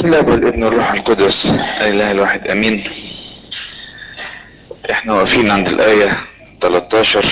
الاب والابن والروح القدس الاله الواحد امين احنا واقفين عند الايه 13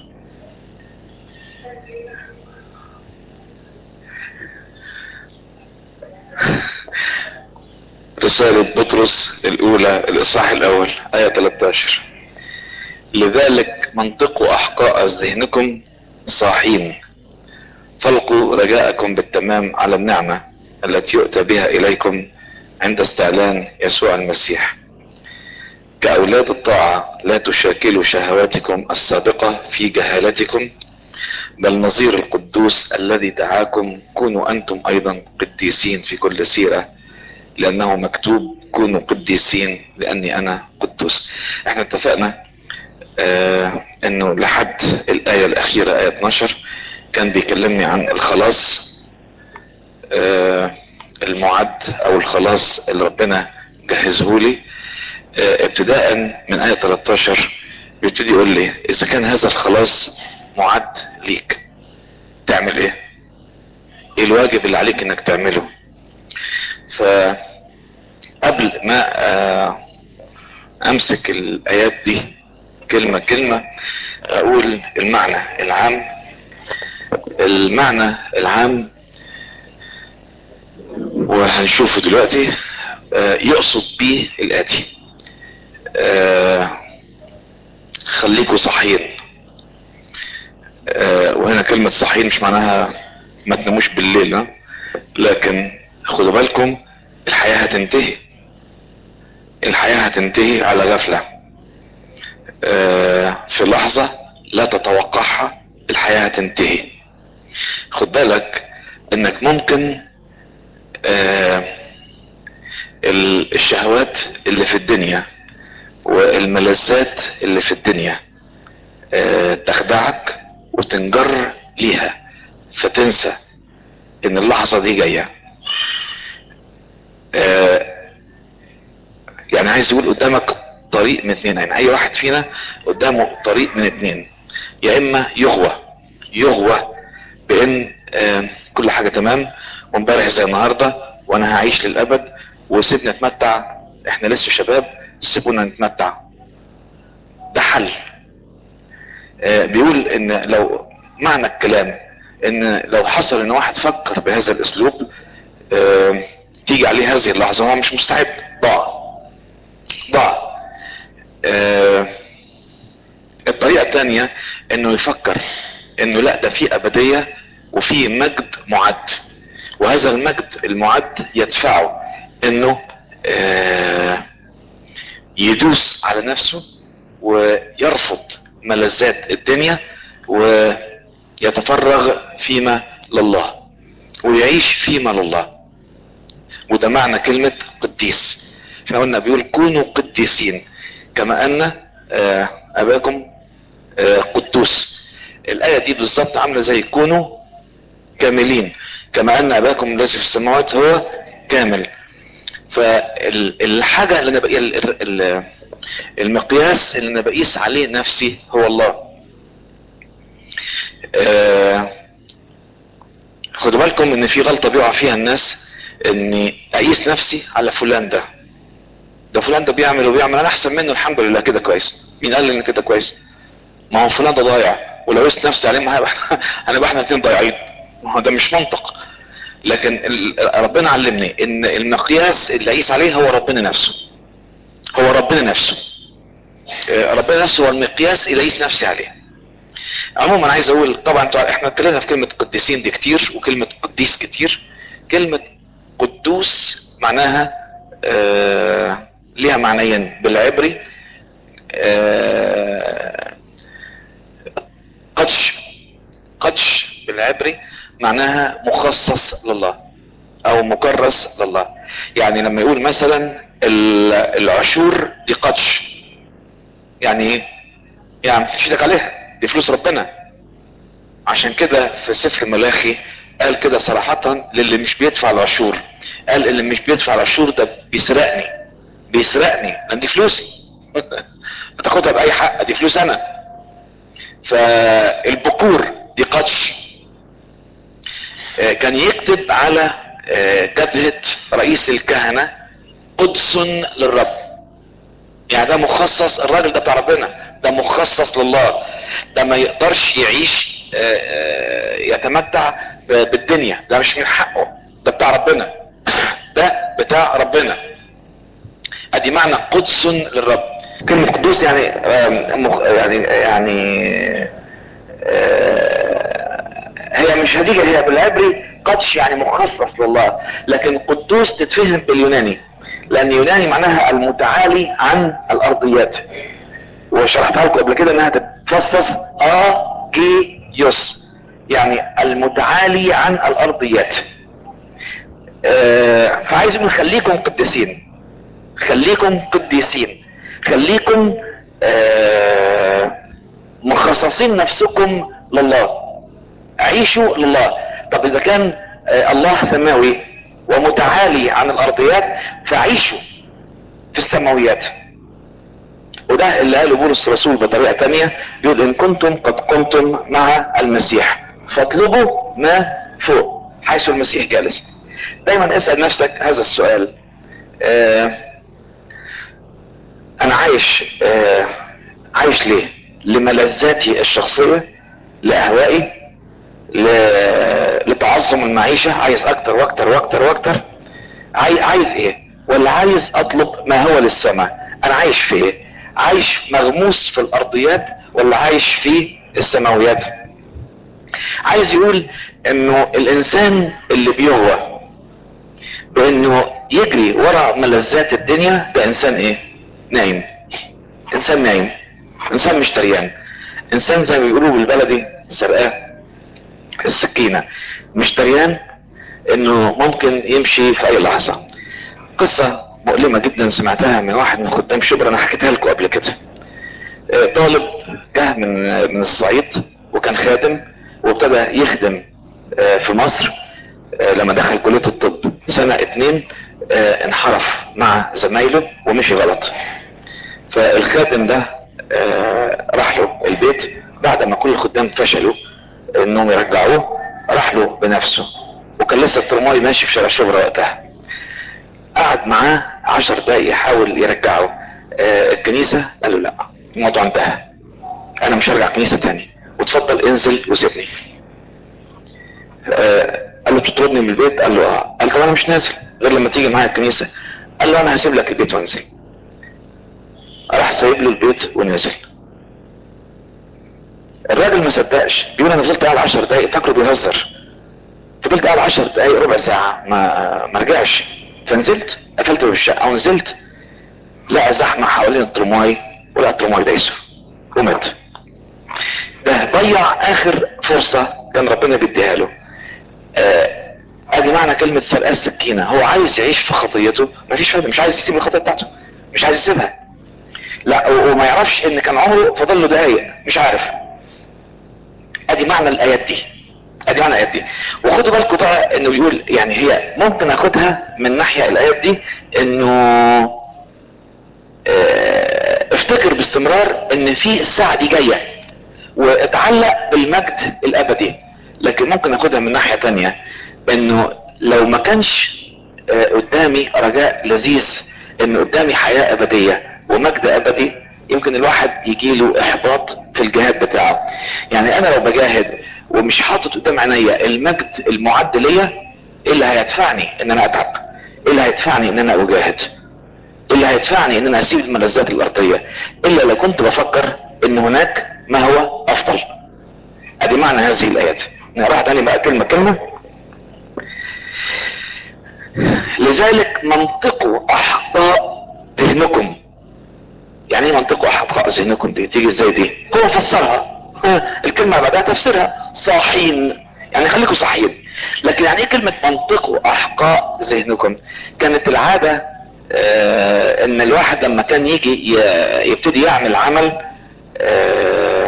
رسالة بطرس الاولى الاصحاح الاول ايه 13 لذلك منطقوا احقاء ذهنكم صاحين فالقوا رجاءكم بالتمام على النعمة التي يؤتى بها اليكم عند استعلان يسوع المسيح كأولاد الطاعة لا تشاكلوا شهواتكم السابقة في جهالتكم بل نظير القدوس الذي دعاكم كونوا أنتم أيضا قديسين في كل سيرة لأنه مكتوب كونوا قديسين لأني أنا قدوس احنا اتفقنا آه انه لحد الآية الأخيرة آية 12 كان بيكلمني عن الخلاص آه المعد او الخلاص اللي ربنا جهزه لي آه ابتداء من آية 13 بيبتدي يقول لي اذا كان هذا الخلاص معد ليك تعمل ايه ايه الواجب اللي عليك انك تعمله فقبل ما آه امسك الايات دي كلمة كلمة اقول المعنى العام المعنى العام وهنشوفه دلوقتي آه يقصد بيه الاتي آه خليكوا صحيين آه وهنا كلمة صحيين مش معناها ما تناموش بالليل ها؟ لكن خدوا بالكم الحياة هتنتهي الحياة هتنتهي على غفلة في لحظة لا تتوقعها الحياة هتنتهي خد بالك انك ممكن آه الشهوات اللي في الدنيا والملذات اللي في الدنيا آه تخدعك وتنجر ليها فتنسى ان اللحظة دي جاية آه يعني عايز يقول قدامك طريق من اتنين يعني اي واحد فينا قدامه طريق من اتنين يا اما يغوى يغوى بان آه كل حاجة تمام وامبارح زي النهاردة وانا هعيش للابد وسيبنا نتمتع احنا لسه شباب سيبونا نتمتع ده حل آه بيقول ان لو معنى الكلام ان لو حصل ان واحد فكر بهذا الاسلوب آه تيجي عليه هذه اللحظة هو مش مستعد ضاع ضاع الطريقة الثانية انه يفكر انه لا ده في ابدية وفي مجد معد وهذا المجد المعد يدفعه انه آه يدوس على نفسه ويرفض ملذات الدنيا ويتفرغ فيما لله ويعيش فيما لله وده معنى كلمة قديس احنا قلنا بيقول كونوا قديسين كما ان آه اباكم آه قدوس الايه دي بالظبط عامله زي كونوا كاملين كما ان اباكم الذي في السماوات هو كامل فالحاجة اللي انا بقى المقياس اللي انا بقيس عليه نفسي هو الله آه خدوا بالكم ان في غلطة بيقع فيها الناس اني اقيس نفسي على فلان ده ده فلان ده بيعمل وبيعمل انا احسن منه الحمد لله كده كويس مين قال لي ان كده كويس ما هو فلان ده ضايع ولو قست نفسي عليه ما هنبقى احنا الاثنين ضايعين ما هو ده مش منطق لكن ربنا علمني ان المقياس اللي اقيس عليه هو ربنا نفسه هو ربنا نفسه ربنا نفسه هو المقياس اللي اقيس نفسي عليه عموما عايز اقول طبعا احنا اتكلمنا في كلمة قديسين دي كتير وكلمة قديس كتير كلمة قدوس معناها آه ليها معنيين بالعبري آه قدش قدش بالعبري معناها مخصص لله او مكرس لله يعني لما يقول مثلا العشور دي قدش يعني ايه يعني مش ايدك عليها دي فلوس ربنا عشان كده في سفر ملاخي قال كده صراحة للي مش بيدفع العشور قال اللي مش بيدفع العشور ده بيسرقني بيسرقني لان دي فلوسي بتاخدها باي حق دي فلوس انا فالبكور دي قدش كان يكتب على آه، جبهة رئيس الكهنة قدس للرب يعني ده مخصص الراجل ده بتاع ربنا ده مخصص لله ده ما يقدرش يعيش آه، آه، يتمتع ب- بالدنيا ده مش من حقه ده بتاع ربنا ده بتاع ربنا ادي معنى قدس للرب كلمة قدوس يعني آم، مخ- يعني يعني آه، هي مش هديجة هي بالعبري قدش يعني مخصص لله لكن قدوس تتفهم باليوناني لان يوناني معناها المتعالي عن الارضيات وشرحتها لكم قبل كده انها تتفصص ا جي يوس يعني المتعالي عن الارضيات آه، فعايز يقول خليكم قديسين خليكم قديسين خليكم آه، مخصصين نفسكم لله عيشوا لله طب اذا كان آه، الله سماوي ومتعالي عن الارضيات فعيشوا في السماويات وده اللي قاله بولس الرسول بطريقة تانية بيقول ان كنتم قد قمتم مع المسيح فاطلبوا ما فوق حيث المسيح جالس دايما اسأل نفسك هذا السؤال آه انا عايش آه عايش ليه لملذاتي الشخصية لاهوائي ل- لتعظم المعيشة عايز اكتر واكتر واكتر واكتر عاي... عايز ايه ولا عايز اطلب ما هو للسماء انا عايش في ايه عايش مغموس في الارضيات ولا عايش في السماويات عايز يقول انه الانسان اللي بيهوى بانه يجري ورا ملذات الدنيا ده انسان ايه نايم انسان نايم انسان مش تريان انسان زي ما بيقولوا بالبلدي سرقاه السكينة مش دريان انه ممكن يمشي في اي لحظة قصة مؤلمة جدا سمعتها من واحد من خدام شبرا انا حكيتها لكم قبل كده آه، طالب جه من من الصعيد وكان خادم وابتدى يخدم آه، في مصر آه، لما دخل كلية الطب سنة اتنين آه، انحرف مع زمايله ومشي غلط فالخادم ده آه، راح له البيت بعد ما كل الخدام فشلوا انهم يرجعوه راح له بنفسه وكان لسه الترماي ماشي في شارع شبرا وقتها قعد معاه عشر دقايق يحاول يرجعه آه، الكنيسة قال له لا الموضوع انتهى انا مش هرجع كنيسة تاني وتفضل انزل وسيبني آه، قال له تطردني من البيت قال له اه قال طب انا مش نازل غير لما تيجي معايا الكنيسة قال له انا هسيب لك البيت وانزل راح سايب له البيت ونزل الراجل ما صدقش بيقول انا فضلت قاعد 10 دقايق فاكره بيهزر فضلت قاعد 10 دقايق ربع ساعة ما ما رجعش فنزلت قفلت باب الشقة ونزلت لقى زحمة حوالين الترماي ولقى الترماي دايسه ومات ده ضيع اخر فرصة كان ربنا بيديها له آه، ادي معنى كلمة سرقة السكينة هو عايز يعيش في خطيته مفيش فايدة مش عايز يسيب الخطية بتاعته مش عايز يسيبها لا و- وما يعرفش ان كان عمره فاضل له دقايق مش عارف ادي معنى الايات دي ادي معنى الايات دي وخدوا بالكم بقى انه بيقول يعني هي ممكن اخدها من ناحية الايات دي انه آه، افتكر باستمرار ان في الساعة دي جاية واتعلق بالمجد الابدي لكن ممكن اخدها من ناحية تانية انه لو ما كانش آه، قدامي رجاء لذيذ ان قدامي حياة ابدية ومجد ابدي يمكن الواحد يجيله احباط في الجهاد بتاعه يعني انا لو بجاهد ومش حاطط قدام عينيا المجد المعد ليا ايه اللي هيدفعني ان انا اتعب ايه اللي هيدفعني ان انا اجاهد ايه اللي هيدفعني ان انا اسيب الملذات الارضية الا لو كنت بفكر ان هناك ما هو افضل ادي معنى هذه الايات نقراها تاني بقى كلمة كلمة لذلك منطقوا احقاء ذهنكم يعني ايه منطقوا احقاء ذهنكم دي تيجي ازاي دي هو فسرها ها، الكلمة بعدها تفسيرها صاحين يعني خليكم صاحيين لكن يعني ايه كلمة منطقوا احقاء ذهنكم كانت العادة آه ان الواحد لما كان يجي ي- يبتدي يعمل عمل آه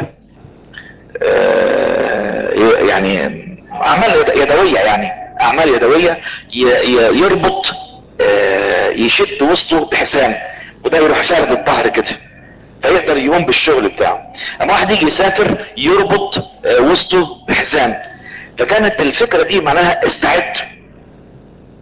آه يعني اعمال يد- يدوية يعني اعمال يدوية ي- ي- يربط آه يشد وسطه بحزام وده يروح سارد الظهر كده فيقدر يقوم بالشغل بتاعه اما واحد يجي يسافر يربط آه، وسطه بحزام فكانت الفكرة دي معناها استعد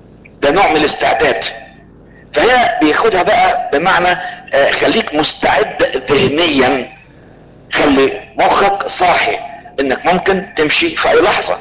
ده نوع من الاستعداد فهي بياخدها بقى بمعنى آه، خليك مستعد ذهنيا خلي مخك صاحي انك ممكن تمشي في اي لحظة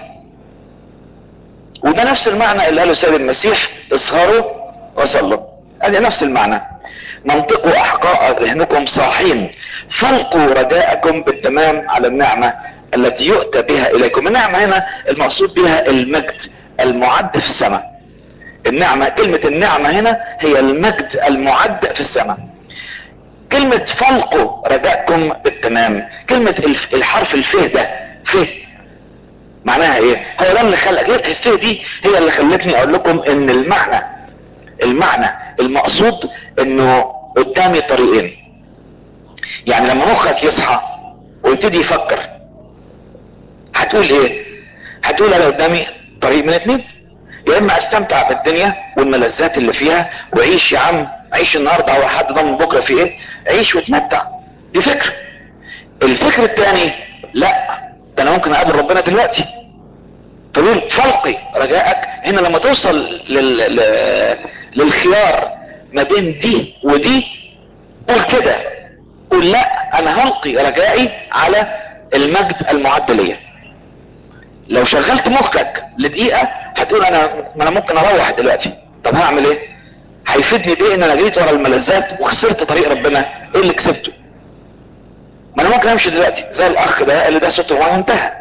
وده نفس المعنى اللي قاله سيد المسيح اسهروا وصلوا ادي نفس المعنى منطقوا احقاء ذهنكم صاحين فلقوا رجاءكم بالتمام على النعمة التي يؤتى بها اليكم النعمة هنا المقصود بها المجد المعد في السماء النعمة كلمة النعمة هنا هي المجد المعد في السماء كلمة فلقوا رجاءكم بالتمام كلمة الف- الحرف الفه ده فه معناها ايه هو ده اللي خلق كلمة الفه دي هي اللي خلتني اقول لكم ان المعنى المعنى المقصود انه قدامي طريقين يعني لما مخك يصحى ويبتدي يفكر هتقول ايه هتقول انا قدامي طريق من اتنين يا اما استمتع بالدنيا والملذات اللي فيها وعيش يا عم عيش النهارده او حد ضمن بكره في ايه عيش وتمتع دي فكره الفكر الثاني لا ده انا ممكن اقابل ربنا دلوقتي فبيقول فلقي رجائك هنا لما توصل لل... ل... للخيار ما بين دي ودي قول كده قول لا انا هلقي رجائي على المجد المعد ليا لو شغلت مخك لدقيقة هتقول انا ما انا ممكن اروح دلوقتي طب هعمل ايه هيفيدني بايه ان انا جريت ورا الملذات وخسرت طريق ربنا ايه اللي كسبته ما انا ممكن امشي دلوقتي زي الاخ ده اللي ده صوته معاه انتهى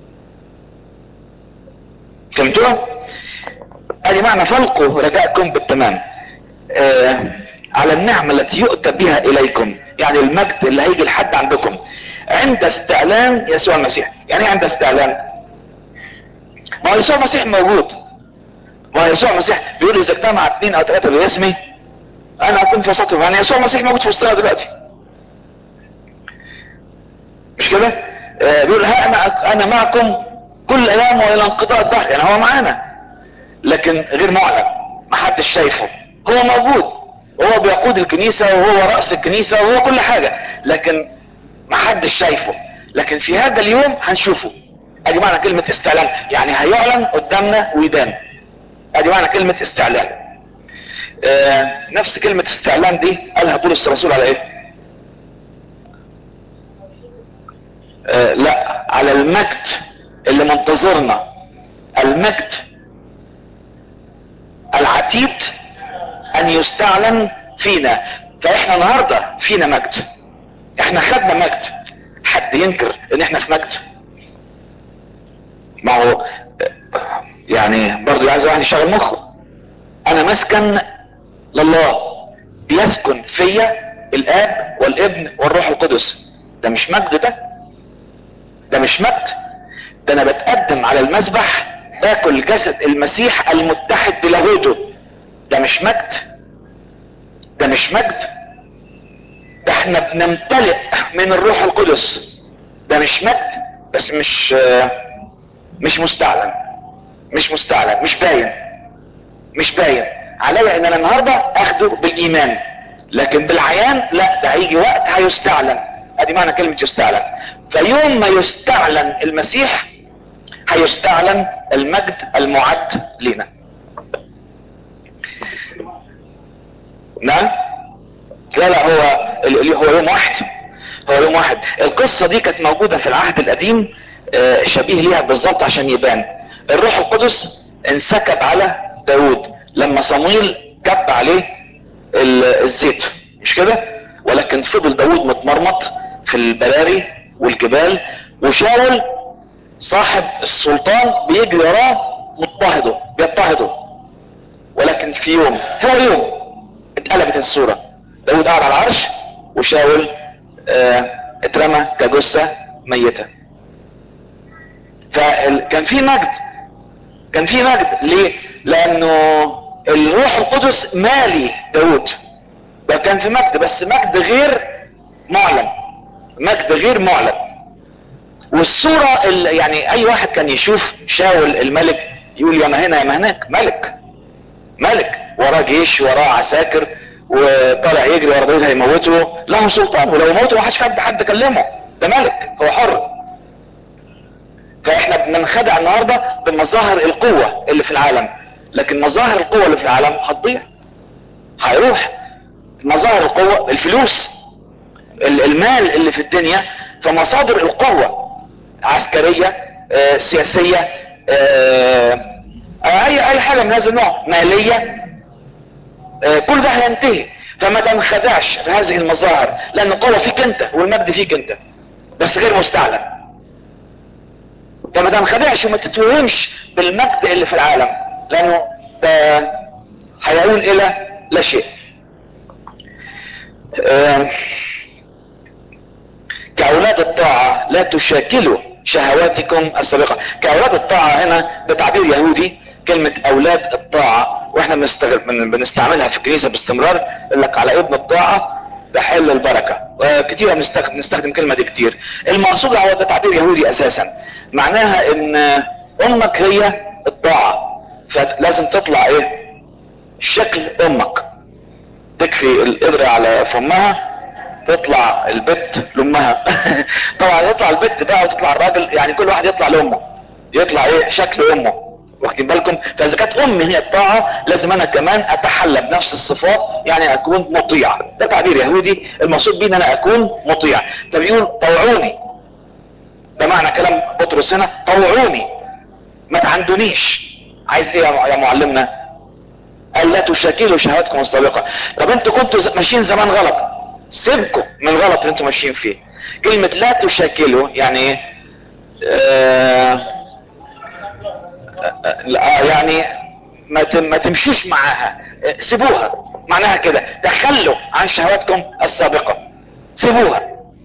فهمتوا ادي معنى فلقوا رجاءكم بالتمام آه على النعمة التي يؤتى بها اليكم يعني المجد اللي هيجي لحد عندكم عند استعلان يسوع المسيح يعني ايه عند استعلان ما هو يسوع المسيح موجود ما هو يسوع المسيح بيقول اذا اجتمع اثنين او ثلاثه باسمي انا اكون في وسطهم يعني يسوع المسيح موجود في وسطنا دلوقتي مش كده آه بيقول ها انا انا معكم كل ايام والى انقضاء الدهر يعني هو معانا لكن غير معلن ما حدش شايفه هو موجود وهو بيقود الكنيسة وهو رأس الكنيسة وهو كل حاجة لكن ما حدش شايفه لكن في هذا اليوم هنشوفه ادي معنى كلمة استعلان يعني هيعلن قدامنا ويبان ادي معنى كلمة استعلان آه نفس كلمة استعلان دي قالها بولس الرسول على ايه آه لا على المجد اللي منتظرنا المجد العتيد ان يستعلن فينا فاحنا النهارده فينا مجد احنا خدنا مجد حد ينكر ان احنا في مجد ما هو يعني برضو عايز واحد يشغل مخه انا مسكن لله بيسكن فيا الاب والابن والروح القدس ده مش مجد ده ده مش مجد ده انا بتقدم على المذبح باكل جسد المسيح المتحد بلاهوته ده مش مجد ده مش مجد ده احنا بنمتلئ من الروح القدس ده مش مجد بس مش مش مستعلن مش مستعلن مش باين مش باين عليا ان انا النهارده اخده بالايمان لكن بالعيان لا ده هيجي وقت هيستعلن ادي معنى كلمه يستعلن فيوم ما يستعلن المسيح هيستعلن المجد المعد لنا نعم لا لا هو هو يوم واحد هو يوم واحد القصة دي كانت موجودة في العهد القديم شبيه ليها بالظبط عشان يبان الروح القدس انسكب على داود لما صمويل جب عليه الزيت مش كده ولكن فضل داود متمرمط في البراري والجبال وشاول صاحب السلطان بيجري وراه مضطهده بيضطهده ولكن في يوم هو يوم اتقلبت الصورة داود قاعد على العرش وشاول اه اترمى كجثة ميتة فكان في مجد كان في مجد ليه لانه الروح القدس مالي داود ده كان في مجد بس مجد غير معلن مجد غير معلن والصورة اللي يعني اي واحد كان يشوف شاول الملك يقول يا ما هنا يا ما هناك ملك ملك وراه جيش وراه عساكر وطالع يجري ورا داود هيموته له سلطان ولو موته ما حدش حد حد كلمه ده ملك هو حر فاحنا بننخدع النهارده بمظاهر القوه اللي في العالم لكن مظاهر القوة اللي في العالم هتضيع هيروح مظاهر القوة الفلوس ال- المال اللي في الدنيا فمصادر القوة عسكرية آه، سياسية آه، اي اي حاجة من هذا النوع مالية آه، كل ده هينتهي فما تنخدعش بهذه المظاهر لان القوة فيك انت والمجد فيك انت بس غير مستعلن فما تنخدعش وما تتوهمش بالمجد اللي في العالم لانه ده هيقول الى لا شيء آه، كأولاد الطاعة لا تشاكلوا شهواتكم السابقة كأولاد الطاعة هنا ده تعبير يهودي كلمة أولاد الطاعة واحنا بنستغل بن- بنستعملها في الكنيسة باستمرار يقول لك على ابن الطاعة تحل البركة وكتير بنستخدم نستخدم الكلمة دي كتير المقصود هو ده تعبير يهودي أساسا معناها ان امك هي الطاعة فلازم تطلع ايه شكل امك تكفي القدرة على فمها تطلع البت لامها طبعا يطلع البت بقى وتطلع الراجل يعني كل واحد يطلع لامه يطلع ايه شكل امه واخدين بالكم فاذا كانت امي هي الطاعه لازم انا كمان اتحلى بنفس الصفات يعني اكون مطيع ده تعبير يهودي المقصود بيه ان انا اكون مطيع فبيقول طوعوني ده معنى كلام بطرس هنا طوعوني ما تعندونيش عايز ايه يا يا معلمنا قال لا تشاكلوا شهواتكم السابقه طب انتوا كنتوا ز- ماشيين زمان غلط سيبكم من الغلط اللي انتوا ماشيين فيه كلمة لا تشاكلوا يعني ايه آه آه، لا يعني ما تم- ما تمشوش معاها آه، سيبوها معناها كده تخلوا عن شهواتكم السابقة سيبوها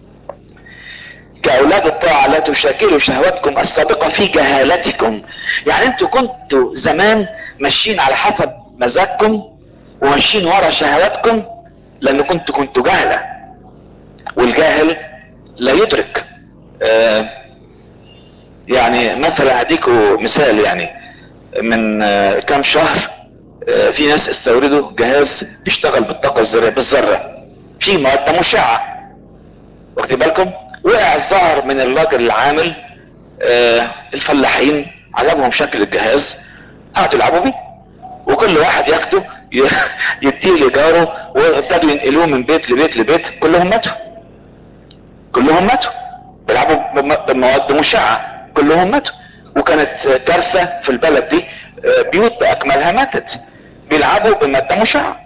كأولاد الطاعة لا تشاكلوا شهواتكم السابقة في جهالتكم يعني انتوا كنتوا زمان ماشيين على حسب مزاجكم وماشيين ورا شهواتكم لان كنتوا كنتوا جهلة والجاهل لا يدرك آه يعني مثلا هديكوا مثال يعني من آه كام شهر آه في ناس استوردوا جهاز بيشتغل بالطاقة الذرية بالذرة في مادة مشعة واخدين بالكم وقع الظهر من الراجل العامل آه الفلاحين عجبهم شكل الجهاز قعدوا يلعبوا بيه وكل واحد ياخده ي- يديه لجاره وابتدوا ينقلوه من بيت لبيت لبيت كلهم ماتوا كلهم ماتوا بيلعبوا بم- بمواد مشعة كلهم ماتوا وكانت كارثة في البلد دي آه، بيوت بأكملها ماتت بيلعبوا بمادة مشعة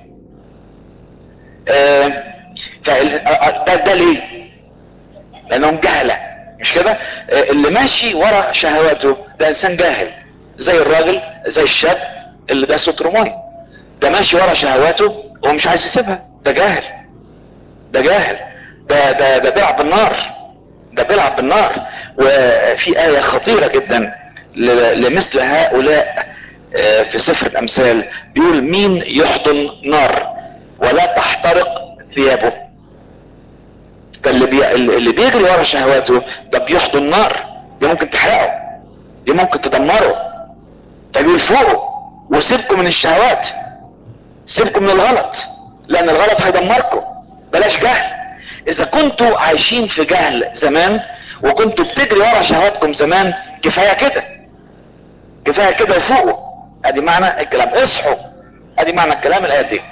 آه، فال- آه، آه، ده ده ليه؟ لانهم جهلة مش كده آه، اللي ماشي ورا شهواته ده انسان جاهل زي الراجل زي الشاب اللي ده ستر ميه ده ماشي ورا شهواته ومش عايز يسيبها ده جاهل ده جاهل ده ده ده بيلعب بالنار ده بيلعب بالنار وفي آية خطيرة جدا ل- لمثل هؤلاء آه، في سفر الأمثال بيقول مين يحضن نار ولا تحترق ثيابه فاللي بي... اللي بيجري ورا شهواته ده بيحضن نار دي ممكن تحرقه دي ممكن تدمره فبيقول فوقه وسيبكم من الشهوات سيبكم من الغلط لان الغلط هيدمركم بلاش جهل اذا كنتوا عايشين في جهل زمان وكنتوا بتجري ورا شهواتكم زمان كفايه كده كفايه كده وفوقوا ادي معنى الكلام اصحوا ادي معنى الكلام الايه دي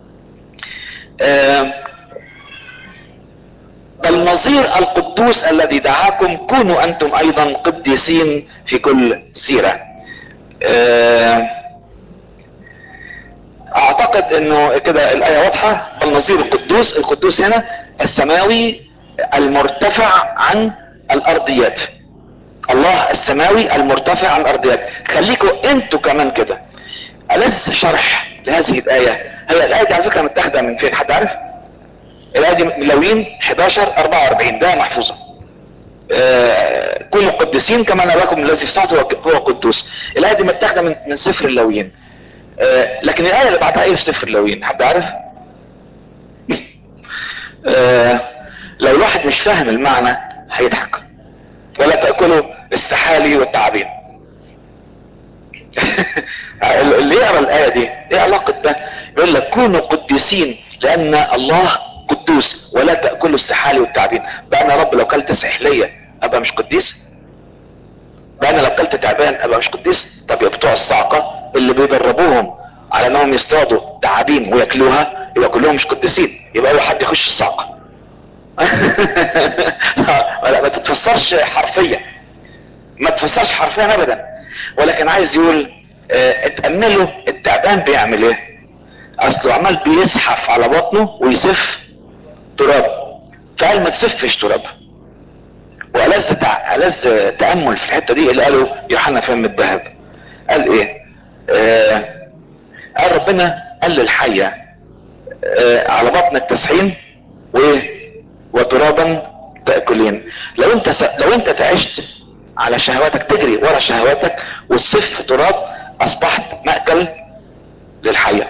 آه بل نظير القدوس الذي دعاكم كونوا انتم ايضا قديسين في كل سيره آه اعتقد انه كده الايه واضحه بل نظير القدوس القدوس هنا السماوي المرتفع عن الارضيات الله السماوي المرتفع عن الارضيات خليكوا انتوا كمان كده ألذ شرح لهذه الآية هي الآية دي على فكرة متاخدة من فين حد عارف؟ الآية دي من لوين 11 44 ده محفوظة آه كونوا قديسين كما نراكم الذي في ساعته هو هو قدوس الآية دي متاخدة من من سفر اللويين آه لكن الآية اللي بعدها ايه في سفر اللويين حد عارف؟ آه لو الواحد مش فاهم المعنى هيضحك ولا تأكلوا السحالي والتعابين اللي يقرا الآية دي ايه علاقة ده يقول لك كونوا قديسين لأن الله قدوس ولا تأكلوا السحالي والتعابين بقى أنا رب لو كلت سحلية أبقى مش قديس بقى أنا لو كلت تعبان أبقى مش قديس طب يا بتوع الصعقة اللي بيدربوهم على انهم يصطادوا تعابين وياكلوها يبقى كلهم مش قديسين يبقى اول حد يخش الصعقة لا ما تتفسرش حرفيا ما تفسرش حرفيا ابدا ولكن عايز يقول اه اتأملوا التعبان بيعمل ايه اصله عمال بيزحف على بطنه ويسف تراب فقال ما تسفش تراب والذ تع... ألذ تأمل في الحتة دي اللي قاله يوحنا فم الذهب قال ايه آه قال ربنا قال للحية آه على بطن التسحين وايه وترابا تأكلين لو انت س... لو انت تعشت على شهواتك تجري ورا شهواتك وتسف تراب اصبحت مأكل للحية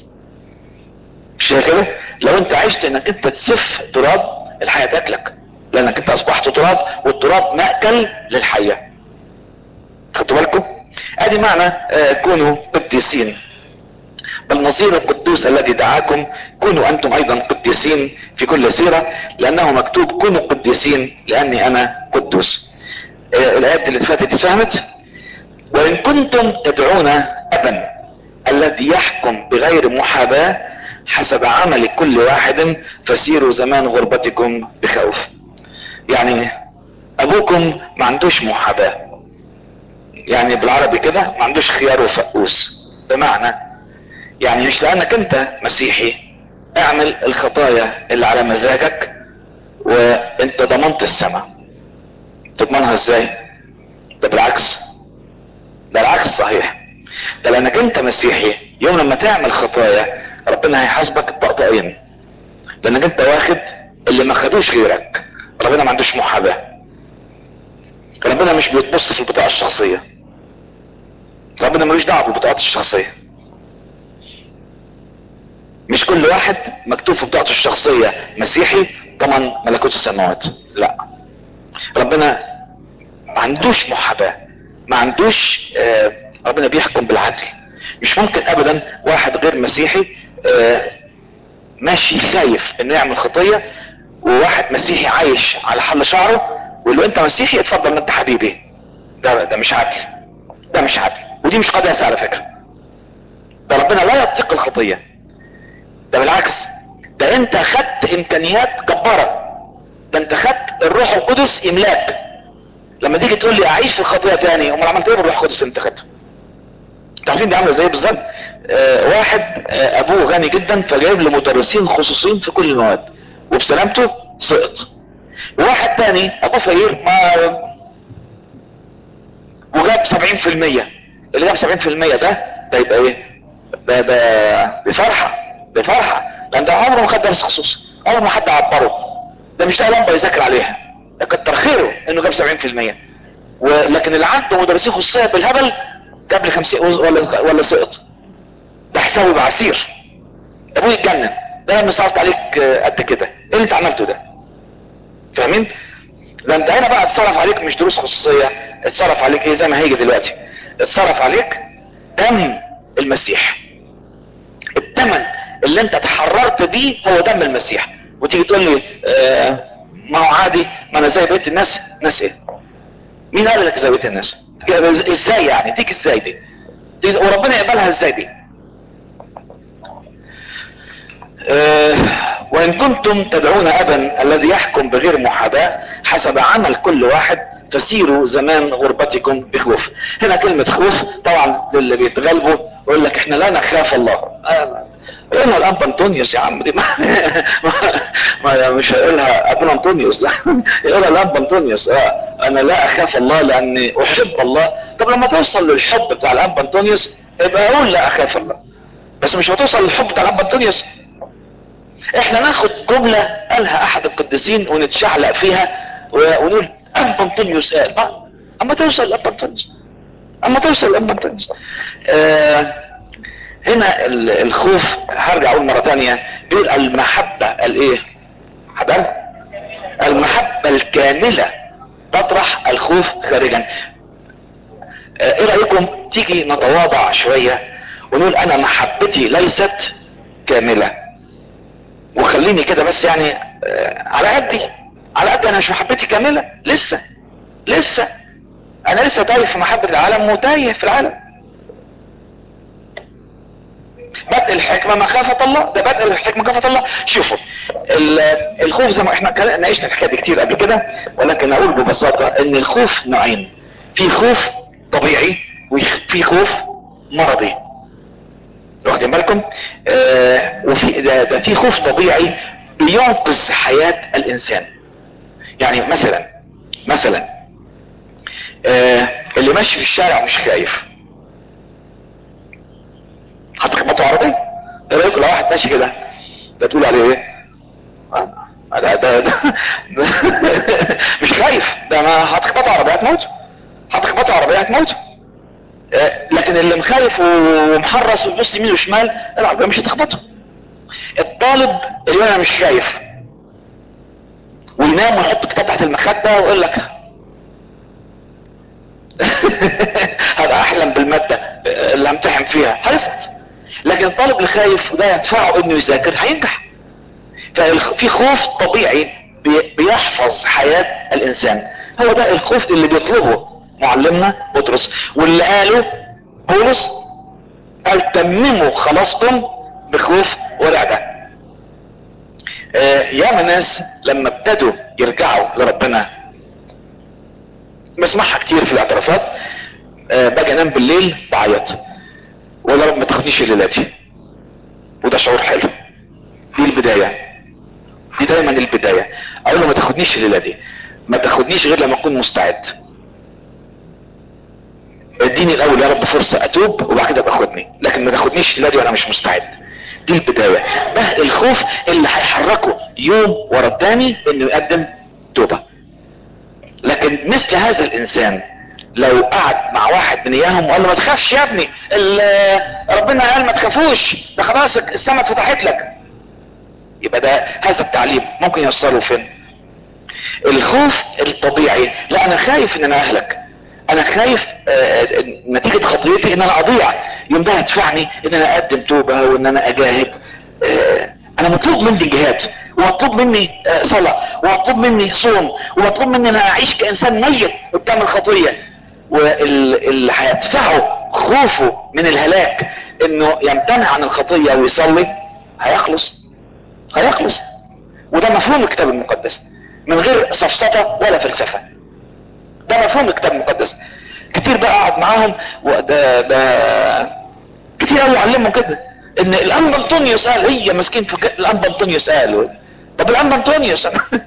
مش كده لو انت عشت انك انت تسف تراب الحية تاكلك لانك انت اصبحت تراب والتراب مأكل للحية خدتوا بالكم ادي معنى آه كونوا قديسين بل نظير القدوس الذي دعاكم كونوا انتم ايضا قديسين في كل سيرة لانه مكتوب كونوا قديسين لاني انا قدوس آه الايات اللي فاتت دي فهمت وان كنتم تدعون ابا الذي يحكم بغير محاباة حسب عمل كل واحد فسيروا زمان غربتكم بخوف يعني ابوكم ما عندوش محاباة يعني بالعربي كده ما عندوش خيار وفقوس بمعنى يعني مش لانك انت مسيحي اعمل الخطايا اللي على مزاجك وانت ضمنت السماء تضمنها ازاي ده بالعكس ده العكس صحيح ده لانك انت مسيحي يوم لما تعمل خطايا ربنا هيحاسبك الطقطقين لانك انت واخد اللي ما خدوش غيرك ربنا ما عندوش محاباة ربنا مش بيتبص في البطاقة الشخصية ربنا ملوش دعوة بالبطاقات الشخصية مش كل واحد مكتوب في بطاقته الشخصية مسيحي ضمن ملكوت السماوات لا ربنا ما عندوش محاباة ما عندوش آه ربنا بيحكم بالعدل مش ممكن ابدا واحد غير مسيحي آه ماشي خايف انه يعمل خطية وواحد مسيحي عايش على حل شعره ويقول له انت مسيحي اتفضل ما انت حبيبي ده ده مش عدل ده مش عدل ودي مش قداسة على فكرة ده ربنا لا يطيق الخطية ده بالعكس ده انت خدت امكانيات جبارة ده انت خدت الروح القدس املاك لما تيجي تقول لي اعيش في الخطية تاني امال عملت ايه بالروح القدس انت خدته عارفين دي عامله ازاي بالظبط آه واحد آه ابوه غني جدا فجايب له مدرسين خصوصيين في كل المواد وبسلامته سقط واحد تاني ابوه فقير ما وجاب 70% اللي جاب 70% ده ده يبقى ايه ده ده بفرحه بفرحه لان ده عمره ما خد درس خصوصي عمره ما حد عبره ده مش لاقي لمبه يذاكر عليها ده كتر خيره انه جاب 70% ولكن اللي عنده مدرسين خصوصيه بالهبل جاب لي 50 ولا ولا سقط ده حسابه بعسير ابوي يتجنن ده لما صرفت عليك قد كده ايه اللي انت عملته ده فاهمين ده انت هنا بقى اتصرف عليك مش دروس خصوصيه اتصرف عليك ايه زي ما هيجي دلوقتي اتصرف عليك دم المسيح الثمن اللي انت تحررت بيه هو دم المسيح وتيجي تقول لي آه ما هو عادي ما انا زي بقيه الناس ناس ايه مين قال لك زي بقيه الناس ازاي يعني تيجي ازاي دي, دي وربنا يقبلها ازاي دي أه وان كنتم تدعون ابا الذي يحكم بغير محاباة حسب عمل كل واحد فسيروا زمان غربتكم بخوف هنا كلمة خوف طبعا للي بيتغلبوا يقول لك احنا لا نخاف الله قولها الاب انطونيوس يا عم دي ما, ما مش هيقولها ابونا انطونيوس لا يقولها الاب انطونيوس اه انا لا اخاف الله لاني احب الله طب لما توصل للحب بتاع الاب انطونيوس يبقى اقول لا اخاف الله بس مش هتوصل للحب بتاع الاب انطونيوس احنا ناخد جملة قالها احد القديسين ونتشعلق فيها ونقول اب انطونيوس قال اه اما توصل لاب انطونيوس اما توصل لاب انطونيوس آه هنا الخوف هرجع اقول مرة تانية بيقول المحبة الايه حضر المحبة الكاملة تطرح الخوف خارجا آه ايه رأيكم تيجي نتواضع شوية ونقول انا محبتي ليست كاملة وخليني كده بس يعني آه على قدي على قد انا مش محبتي كاملة لسه لسه انا لسه تايه في محبة العالم وتايه في العالم بدء الحكمة مخافة الله ده بدء الحكمة مخافة الله شوفوا ال- الخوف زي ما احنا كان- ناقشنا الحكاية دي كتير قبل كده ولكن اقول ببساطة ان الخوف نوعين في خوف طبيعي وفي خوف مرضي واخدين بالكم آه وفي ده, ده في خوف طبيعي بينقذ حياة الانسان يعني مثلا مثلا آه اللي ماشي في الشارع مش خايف هتخبطوا عربية ايه رايكم لو واحد ماشي كده ده تقول عليه ايه آه، ده ده ده مش خايف ده ما هتخبطوا عربية هتموت هتخبطوا عربية هتموت آه، لكن اللي مخايف ومحرص ويبص يمين وشمال العربية مش هتخبطه الطالب اللي انا مش خايف وينام ويحط كتاب تحت المخدة ويقول لك هذا احلم بالمادة اللي امتحن فيها هيسقط لكن الطالب اللي خايف وده يدفعه انه يذاكر هينجح ففي خوف طبيعي بي- بيحفظ حياة الانسان هو ده الخوف اللي بيطلبه معلمنا بطرس واللي قاله بولس قال تمموا خلاصكم بخوف ورعبة آه، ياما ناس لما ابتدوا يرجعوا لربنا بسمعها كتير في الاعترافات آه، باجي انام بالليل بعيط ولا رب ما تاخدنيش الليله دي وده شعور حلو دي البدايه دي دايما البدايه اقول له ما تاخدنيش الليله دي ما تاخدنيش غير لما اكون مستعد اديني الاول يا رب فرصه اتوب وبعد كده باخدني لكن ما تاخدنيش الليله دي وانا مش مستعد دي البدايه ده الخوف اللي هيحركه يوم ورا التاني انه يقدم توبه لكن مثل هذا الانسان لو قعد مع واحد من اياهم وقال له ما تخافش يا ابني ال- ربنا قال ما تخافوش ده خلاص السماء اتفتحت لك يبقى ده هذا التعليم ممكن يوصله فين الخوف الطبيعي لا انا خايف ان انا اهلك انا خايف آه، نتيجة خطيتي ان انا اضيع يوم ده هدفعني ان انا اقدم توبة وان انا اجاهد آه، انا مطلوب مني جهاد ومطلوب مني آه، صلاة ومطلوب مني صوم ومطلوب مني ان انا اعيش كانسان ميت قدام الخطية واللي هيدفعه خوفه من الهلاك انه يمتنع عن الخطية ويصلي هيخلص هيخلص وده مفهوم الكتاب المقدس من غير سفسطة ولا فلسفة ده مفهوم الكتاب المقدس كتير بقى اقعد معاهم وده ده كتير قوي علمهم كده ان الانبا انطونيوس قال هي مسكين في ك- الانبا انطونيوس قال طب الانبا انطونيوس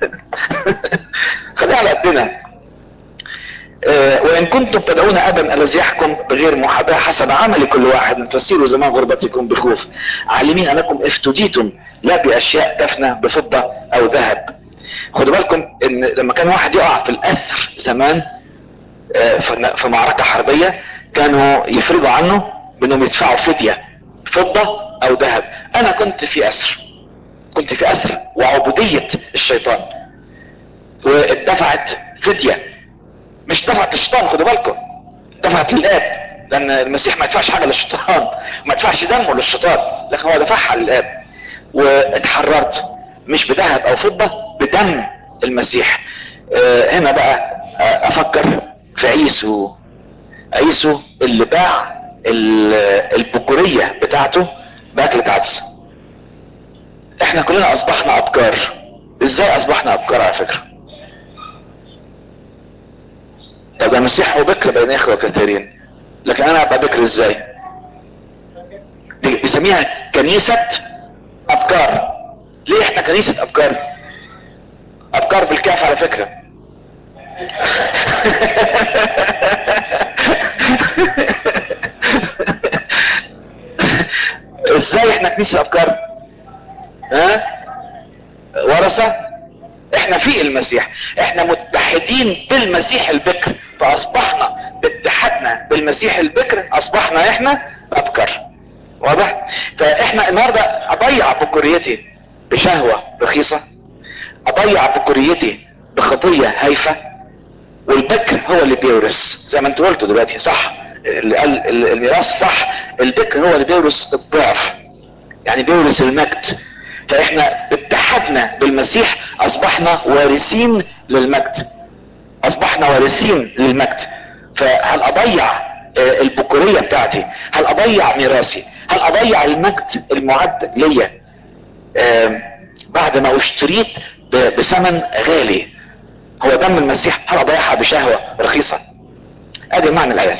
خليها على قدنا آه، وان كنتم تدعون ابا الذي يحكم بغير محاباه حسب عمل كل واحد تسيروا زمان غربتكم بخوف عالمين انكم افتديتم لا باشياء تفنى بفضه او ذهب خدوا بالكم ان لما كان واحد يقع في الاسر زمان آه، في في معركه حربيه كانوا يفرضوا عنه بانهم يدفعوا فديه فضه او ذهب انا كنت في اسر كنت في اسر وعبوديه الشيطان واتدفعت فديه مش دفعت للشيطان خدوا بالكم دفعت للاب لان المسيح ما يدفعش حاجه للشيطان ما يدفعش دمه للشيطان لكن هو دفعها للاب واتحررت مش بذهب او فضه بدم المسيح آه، هنا بقى آه، افكر في عيسو عيسو اللي باع ال- البكوريه بتاعته باكلة عدس احنا كلنا اصبحنا ابكار ازاي اصبحنا ابكار على فكره طب ده المسيح هو بكر بين اخوه كثيرين لكن انا ابقى بكر ازاي دي بيسميها كنيسة ابكار ليه احنا كنيسة ابكار ابكار بالكاف على فكرة ازاي احنا كنيسة ابكار ها ورثة احنا في المسيح احنا متحدين بالمسيح البكر فاصبحنا باتحادنا بالمسيح البكر اصبحنا احنا ابكر واضح فاحنا النهاردة اضيع بكوريتي بشهوة رخيصة اضيع بكوريتي بخطية هايفة والبكر هو اللي بيورث زي ما انت قلت دلوقتي صح اللي قال ال- الميراث صح البكر هو اللي بيورث الضعف يعني بيورث المجد فاحنا باتحادنا بالمسيح اصبحنا وارثين للمجد اصبحنا وارثين للمجد فهل اضيع آه، البكورية بتاعتي هل اضيع ميراثي هل اضيع المجد المعد ليا آم، بعد ما اشتريت ب- بثمن غالي هو دم المسيح هل اضيعها بشهوة رخيصة ادي معنى الايات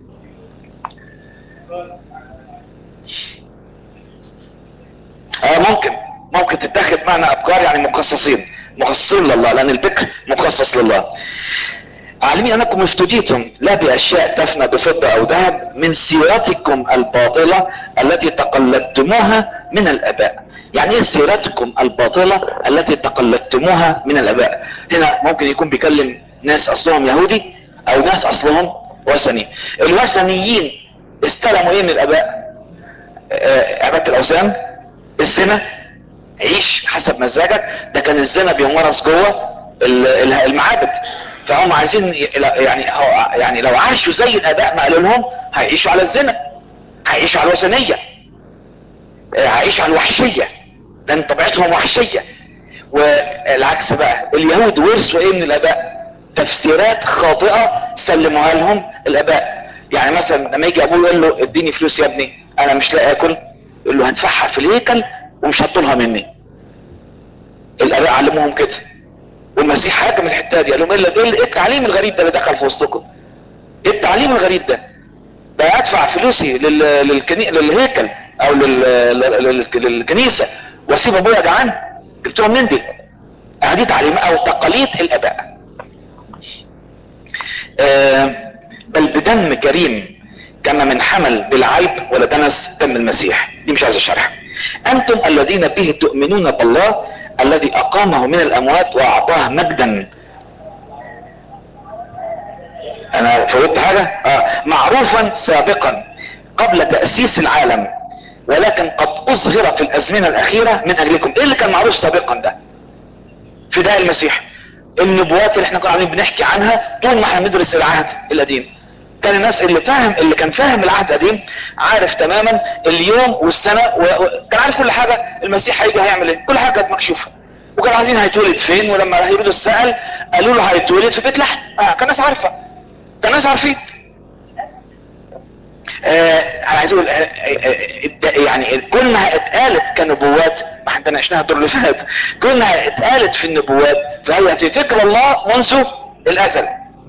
اه ممكن ممكن تتاخد معنى ابكار يعني مخصصين مخصصين لله لان البكر مخصص لله عالمين انكم افتديتم لا باشياء تفنى بفضة او ذهب من سيرتكم الباطلة التي تقلدتموها من الاباء يعني ايه سيرتكم الباطلة التي تقلدتموها من الاباء هنا ممكن يكون بيكلم ناس اصلهم يهودي او ناس اصلهم وثني الوثنيين استلموا ايه من الاباء آه، عبادة الاوثان الزنا عيش حسب مزاجك ده كان الزنا بيمارس جوه ال- ال- المعابد فهم عايزين ي- يعني هو- يعني لو عاشوا زي الاباء ما قالوا لهم هيعيشوا على الزنا هيعيشوا على الوثنيه آه، هيعيشوا على الوحشيه لان طبيعتهم وحشيه والعكس بقى اليهود ورثوا ايه من الاباء تفسيرات خاطئه سلموها لهم الاباء يعني مثلا لما يجي ابوه يقول له اديني فلوس يا ابني انا مش لاقي اكل يقول له هدفعها في الهيكل ومش هتطولها مني الاباء علموهم كده والمسيح هاجم الحته دي قال لهم ايه اللي- ايه التعليم الغريب ده اللي دخل في وسطكم ايه التعليم الغريب ده ده ادفع فلوسي لل... للكني... للهيكل او لل... لل... لل... للكنيسه واسيب ابويا جعان جبتوها منين دي هذه تعليم او تقاليد الاباء آه، بل بدم كريم كما من حمل بالعيب ولا دنس دم المسيح دي مش عايز الشرح انتم الذين به تؤمنون بالله الذي اقامه من الاموات واعطاه مجدا انا فوتت حاجة آه. معروفا سابقا قبل تأسيس العالم ولكن قد اظهر في الازمنة الاخيرة من اجلكم ايه اللي كان معروف سابقا ده فداء المسيح النبوات اللي احنا كنا عاملين بنحكي عنها طول ما احنا بندرس العهد القديم كان الناس اللي فاهم اللي كان فاهم العهد القديم عارف تماما اليوم والسنة وكان عارف كل حاجة المسيح هيجي هيعمل ايه كل حاجة كانت مكشوفة وكان عارفين هيتولد فين ولما هيرودس سأل قالوا له هيتولد في بيت لحم آه كان الناس عارفة كان الناس عارفين آه انا عايز اقول آه آه آه يعني كلها اتقالت كنبوات ما احنا ناقشناها الدور اللي فات كلها اتقالت في النبوات فهي في فكر الله منذ الازل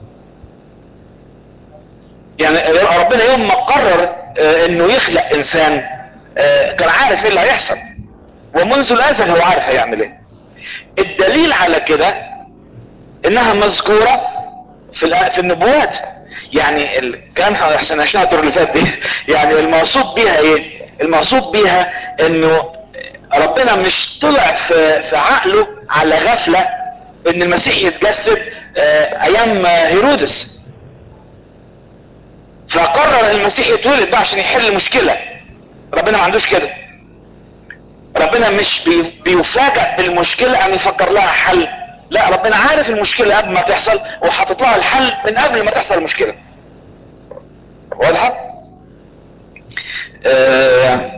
يعني ربنا يوم ما قرر آه انه يخلق انسان آه كان عارف ايه اللي هيحصل ومنذ الازل هو عارف هيعمل ايه الدليل على كده انها مذكورة في الآ- في النبوات يعني الكلام احنا ناقشناها الدور اللي فات دي يعني المقصود بيها ايه المقصود بيها انه ربنا مش طلع في في عقله على غفلة ان المسيح يتجسد آه، ايام هيرودس فقرر المسيح يتولد بقى عشان يحل مشكلة ربنا ما عندوش كده ربنا مش بي- بيفاجئ بالمشكلة ان يفكر لها حل لا ربنا عارف المشكلة قبل ما تحصل وحاطط لها الحل من قبل ما تحصل المشكلة واضحة آه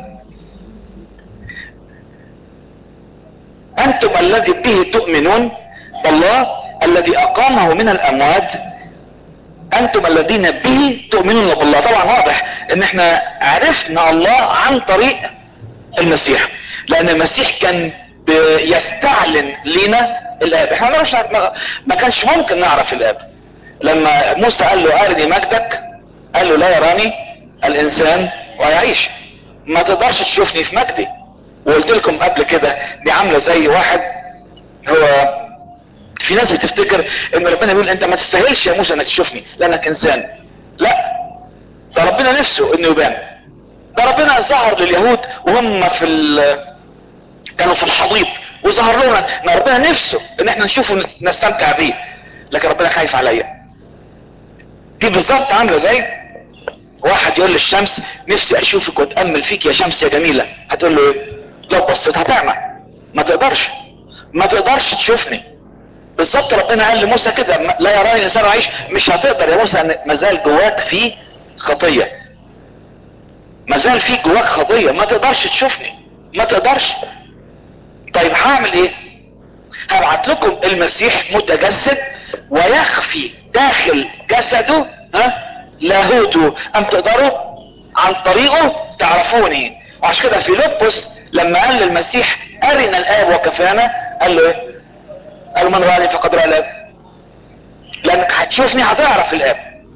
انتم الذي به تؤمنون بالله الذي اقامه من الاموات انتم الذين به تؤمنون بالله طبعا واضح ان احنا عرفنا الله عن طريق المسيح لان المسيح كان يستعلن لنا الاب احنا ما نعرفش- ما- ما كانش ممكن نعرف الاب لما موسى قال له ارني مجدك قال له لا يراني الانسان ويعيش ما تقدرش تشوفني في مجدي وقلت لكم قبل كده دي عامله زي واحد هو في ناس بتفتكر ان ربنا بيقول انت ما تستاهلش يا موسى انك تشوفني لانك انسان لا ده ربنا نفسه انه يبان ده ربنا ظهر لليهود وهم في ال... كانوا في الحضيض وظهر لنا ان ربنا نفسه ان احنا نشوفه ونت- نستمتع بيه لكن ربنا خايف عليا دي بالظبط عامله زي واحد يقول للشمس نفسي اشوفك واتامل فيك يا شمس يا جميله هتقول له ايه لو بصيت هتعمى ما تقدرش ما تقدرش تشوفني بالظبط ربنا قال لموسى كده ما- لا يراني الانسان عايش مش هتقدر يا موسى ان ما زال جواك في خطيه ما زال في جواك خطيه ما تقدرش تشوفني ما تقدرش طيب هعمل ايه هبعت لكم المسيح متجسد ويخفي داخل جسده ها لاهوته ام تقدروا عن طريقه تعرفوني وعشان كده فيلبس لما قال للمسيح ارنا الاب وكفانا قال له ايه قال له من راني فقد راى الاب لانك هتشوفني هتعرف الاب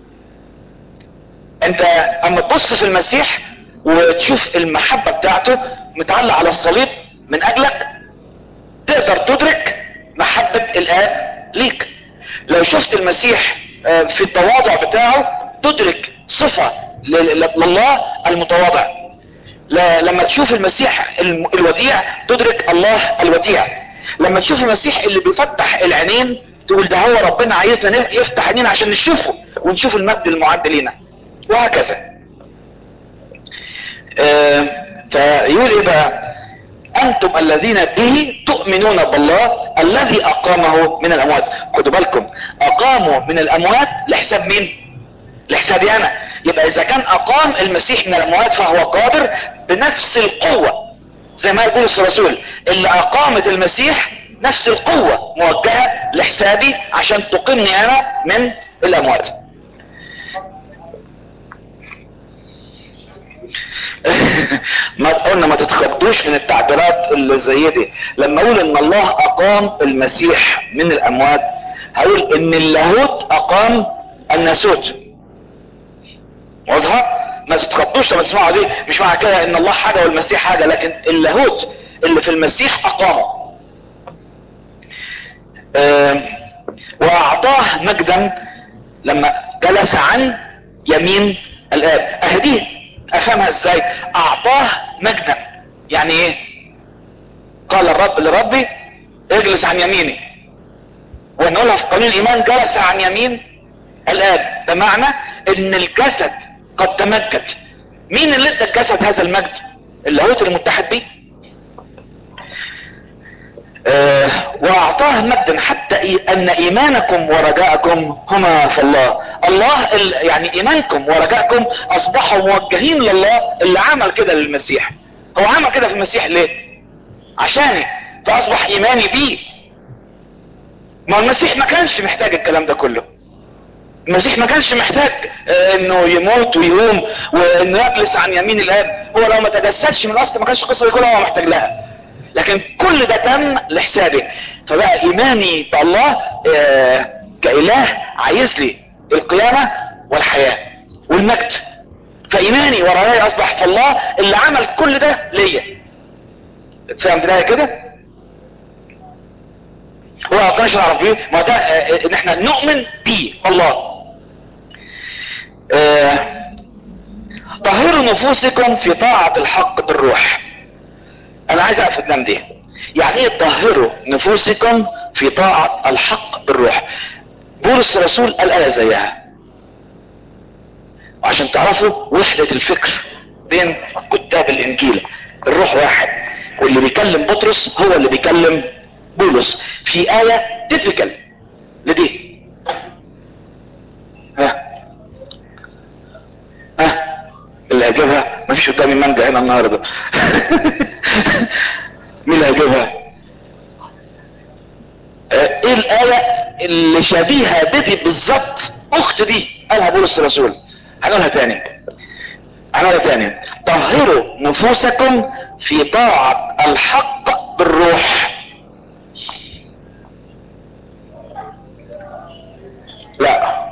انت اما تبص في المسيح وتشوف المحبة بتاعته متعلق على الصليب من اجلك تقدر تدرك محبة الاب ليك لو شفت المسيح آه، في التواضع بتاعه تدرك صفة ل- ل- لله المتواضع ل- لما تشوف المسيح الم- الوديع تدرك الله الوديع لما تشوف المسيح اللي بيفتح العينين تقول ده هو ربنا عايزنا ن- يفتح عينينا عشان نشوفه ونشوف المجد المعد لينا وهكذا آه، فيقول ايه بقى انتم الذين به تؤمنون بالله الذي اقامه من الاموات خدوا بالكم اقامه من الاموات لحساب مين لحسابي انا يبقى اذا كان اقام المسيح من الاموات فهو قادر بنفس القوة زي ما يقول الرسول اللي اقامت المسيح نفس القوة موجهة لحسابي عشان تقيمني انا من الاموات ما قلنا ما تتخضوش من التعبيرات اللي زي دي لما اقول ان الله اقام المسيح من الاموات هقول ان اللاهوت اقام الناسوت واضحه ما تتخضوش لما تسمعوا دي مش معنى كده ان الله حاجه والمسيح حاجه لكن اللاهوت اللي في المسيح اقامه آه، واعطاه مجدا لما جلس عن يمين الاب اهديه افهمها ازاي اعطاه مجدا يعني ايه قال الرب لربي اجلس عن يميني ونقولها في قانون الايمان جلس عن يمين الاب بمعنى ان الجسد قد تمجد مين اللي ادى الجسد هذا المجد اللاهوت المتحد به آه، واعطاه مجدا حتى إي- ان ايمانكم ورجاءكم هما في الله الله ال- يعني ايمانكم ورجاءكم اصبحوا موجهين لله اللي عمل كده للمسيح هو عمل كده في المسيح ليه عشاني فاصبح ايماني بيه ما المسيح ما كانش محتاج الكلام ده كله المسيح ما كانش محتاج آه، انه يموت ويقوم وانه يجلس عن يمين الاب هو لو ما تجسدش من الاصل ما كانش القصه دي كلها هو محتاج لها لكن كل ده تم لحسابي فبقى ايماني بالله آه، كاله عايز لي القيامه والحياه والمجد فايماني ورجائي اصبح في الله اللي عمل كل ده ليا فهمت ده كده هو ما كانش نعرف بيه ما ده آه، ان احنا نؤمن بيه الله آه، طهروا نفوسكم في طاعة الحق بالروح انا عايز اقف قدام دي يعني ايه طهروا نفوسكم في طاعة الحق بالروح بولس الرسول قال آية زيها وعشان تعرفوا وحدة الفكر بين كتاب الانجيل الروح واحد واللي بيكلم بطرس هو اللي بيكلم بولس في آية تيبيكال لدي ها ها اللي هيجيبها مفيش قدامي مانجا هنا النهارده مين اللي هيجيبها آه، ايه الآية اللي شبيهة بدي بالظبط اخت دي قالها بولس الرسول هنقولها تاني هنقولها تاني طهروا نفوسكم في طاعة الحق بالروح لا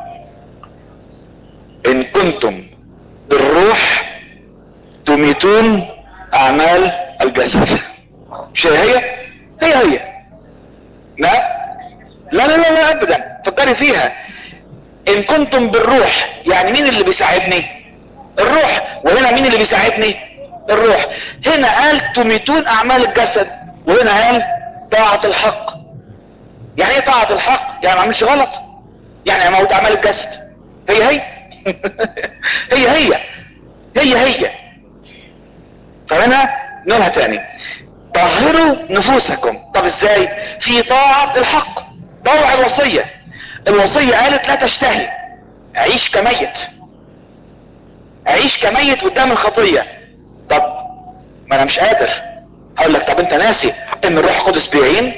ان كنتم بالروح تميتون اعمال الجسد مش هي هي هي هي لا لا لا لا, لا ابدا فكري فيها ان كنتم بالروح يعني مين اللي بيساعدني الروح وهنا مين اللي بيساعدني الروح هنا قال تميتون اعمال الجسد وهنا قال طاعة الحق يعني ايه طاعة الحق يعني ما اعملش غلط يعني اموت اعمال الجسد هي هي هي هي هي هي فهنا نقولها تاني طهروا نفوسكم طب ازاي في طاعة الحق طوع الوصية الوصية قالت لا تشتهي عيش كميت عيش كميت قدام الخطية طب ما انا مش قادر هقول لك طب انت ناسي ان الروح القدس بيعين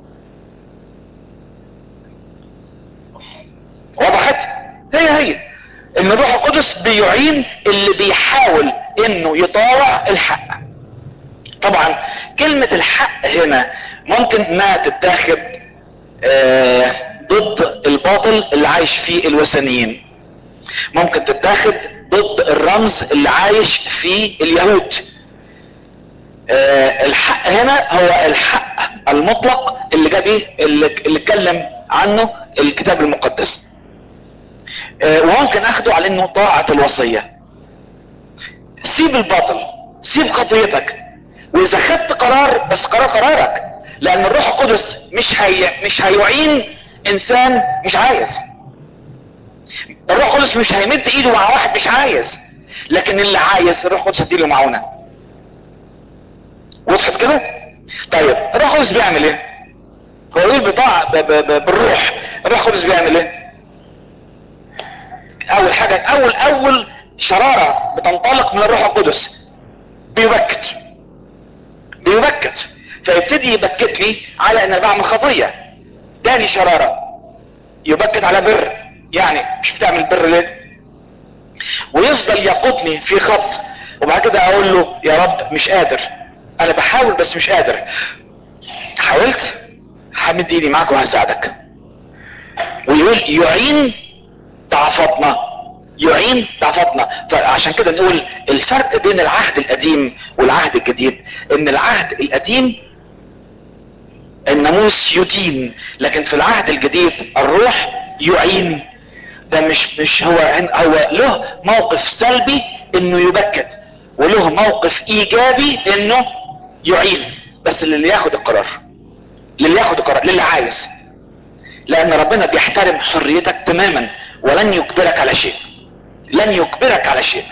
وضحت هي هي ان الروح القدس بيعين اللي بيحاول انه يطاوع الحق طبعا كلمة الحق هنا ممكن ما تتاخد آه ضد الباطل اللي عايش فيه الوثنيين ممكن تتاخد ضد الرمز اللي عايش فيه اليهود آه الحق هنا هو الحق المطلق اللي جاب ايه اللي اللي اتكلم عنه الكتاب المقدس آه وممكن اخده على انه طاعة الوصية سيب الباطل سيب خطيتك واذا خدت قرار بس قرار قرارك لان الروح القدس مش هي مش هيعين انسان مش عايز الروح القدس مش هيمد ايده مع واحد مش عايز لكن اللي عايز الروح القدس هيديله معونه وضحت كده طيب الروح القدس بيعمل ايه هو يقول بطاعة ب- ب- ب- بالروح الروح القدس بيعمل ايه اول حاجة اول اول شرارة بتنطلق من الروح القدس بيبكت بيبكت فيبتدي يبكت لي على ان انا بعمل خطية تاني شرارة يبكت على بر يعني مش بتعمل بر ليه ويفضل يقودني في خط وبعد كده اقول له يا رب مش قادر انا بحاول بس مش قادر حاولت همد ايدي معاك وهساعدك ويقول يعين ضعفاتنا يعين ضعفاتنا فعشان كده نقول الفرق بين العهد القديم والعهد الجديد ان العهد القديم الناموس يدين لكن في العهد الجديد الروح يعين ده مش مش هو هو له موقف سلبي انه يبكت وله موقف ايجابي انه يعين بس للي ياخد القرار للي ياخد القرار للي عايز لان ربنا بيحترم حريتك تماما ولن يجبرك على شيء لن يجبرك على شيء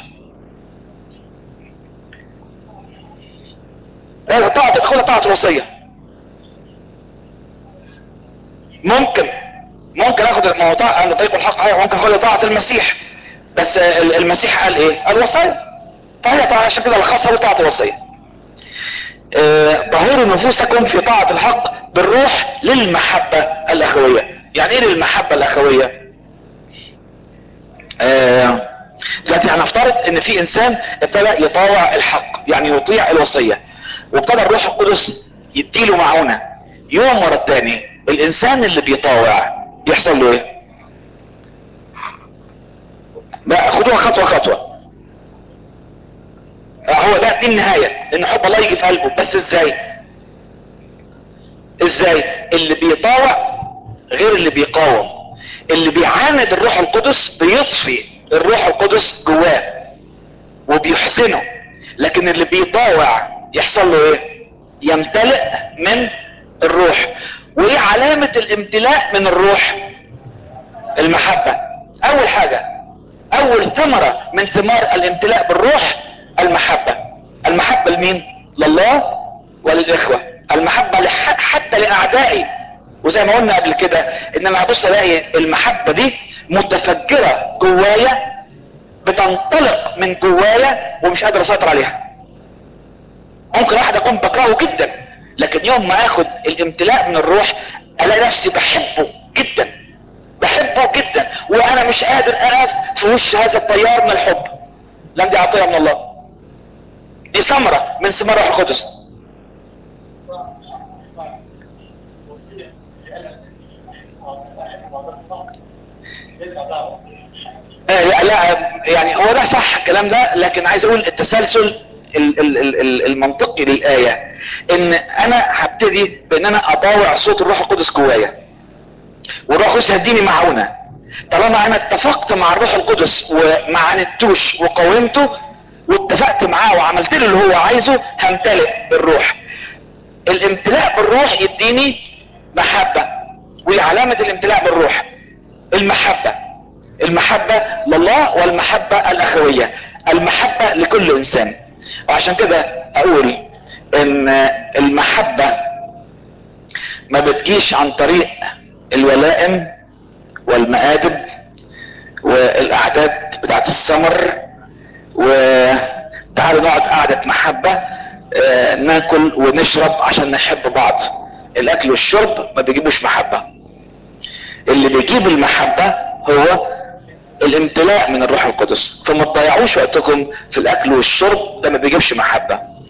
ايه طاعة خدها طاعة الوصية ممكن ممكن اخد ما هو طاعة انا طريق الحق أيوة، ممكن اخد طاعة المسيح بس ال- المسيح قال ايه الوصية فهي طاعة عشان كده لخصها طاعة الوصية آه، طهروا نفوسكم في طاعة الحق بالروح للمحبة الاخوية يعني ايه للمحبة الاخوية آه، دلوقتي هنفترض ان في انسان ابتدى يطاوع الحق يعني يطيع الوصية وابتدى الروح القدس يديله معونة يوم ورا التاني الانسان اللي بيطاوع يحصل له ايه بقى خدوها خطوة خطوة آه، هو ده دي النهاية ان حب الله يجي في قلبه بس ازاي ازاي اللي بيطاوع غير اللي بيقاوم اللي بيعاند الروح القدس بيطفي الروح القدس جواه وبيحزنه لكن اللي بيطاوع يحصل له ايه يمتلئ من الروح وايه علامة الامتلاء من الروح المحبة اول حاجة اول ثمرة من ثمار الامتلاء بالروح المحبة المحبة لمين لله وللاخوة المحبة لح- حتى لاعدائي وزي ما قلنا قبل كده ان انا هبص الاقي المحبة دي متفجرة جوايا بتنطلق من جوايا ومش قادر اسيطر عليها ممكن واحد اكون بكرهه جدا لكن يوم ما اخد الامتلاء من الروح الاقي نفسي بحبه جدا بحبه جدا وانا مش قادر اقف في وش هذا التيار من الحب لان دي عطيه من الله دي ثمره من ثمار الروح القدس آه لا, لا يعني هو ده صح الكلام ده لكن عايز اقول التسلسل ال- ال- ال- ال- المنطقي للآية ان انا هبتدي بان انا اطاوع صوت الروح القدس جوايا والروح القدس هيديني معونة طالما انا اتفقت مع الروح القدس وما عاندتوش وقاومته واتفقت معاه وعملت له اللي هو عايزه همتلئ بالروح الامتلاء بالروح يديني محبة وعلامة الامتلاء بالروح المحبة المحبة لله والمحبة الأخوية المحبة لكل إنسان وعشان كده أقول إن المحبة ما بتجيش عن طريق الولائم والمآدب والأعداد بتاعت السمر وتعالوا نقعد قعدة محبة آه، ناكل ونشرب عشان نحب بعض الأكل والشرب ما بيجيبوش محبة اللي بيجيب المحبة هو الامتلاء من الروح القدس فما تضيعوش وقتكم في الاكل والشرب ده ما بيجيبش محبة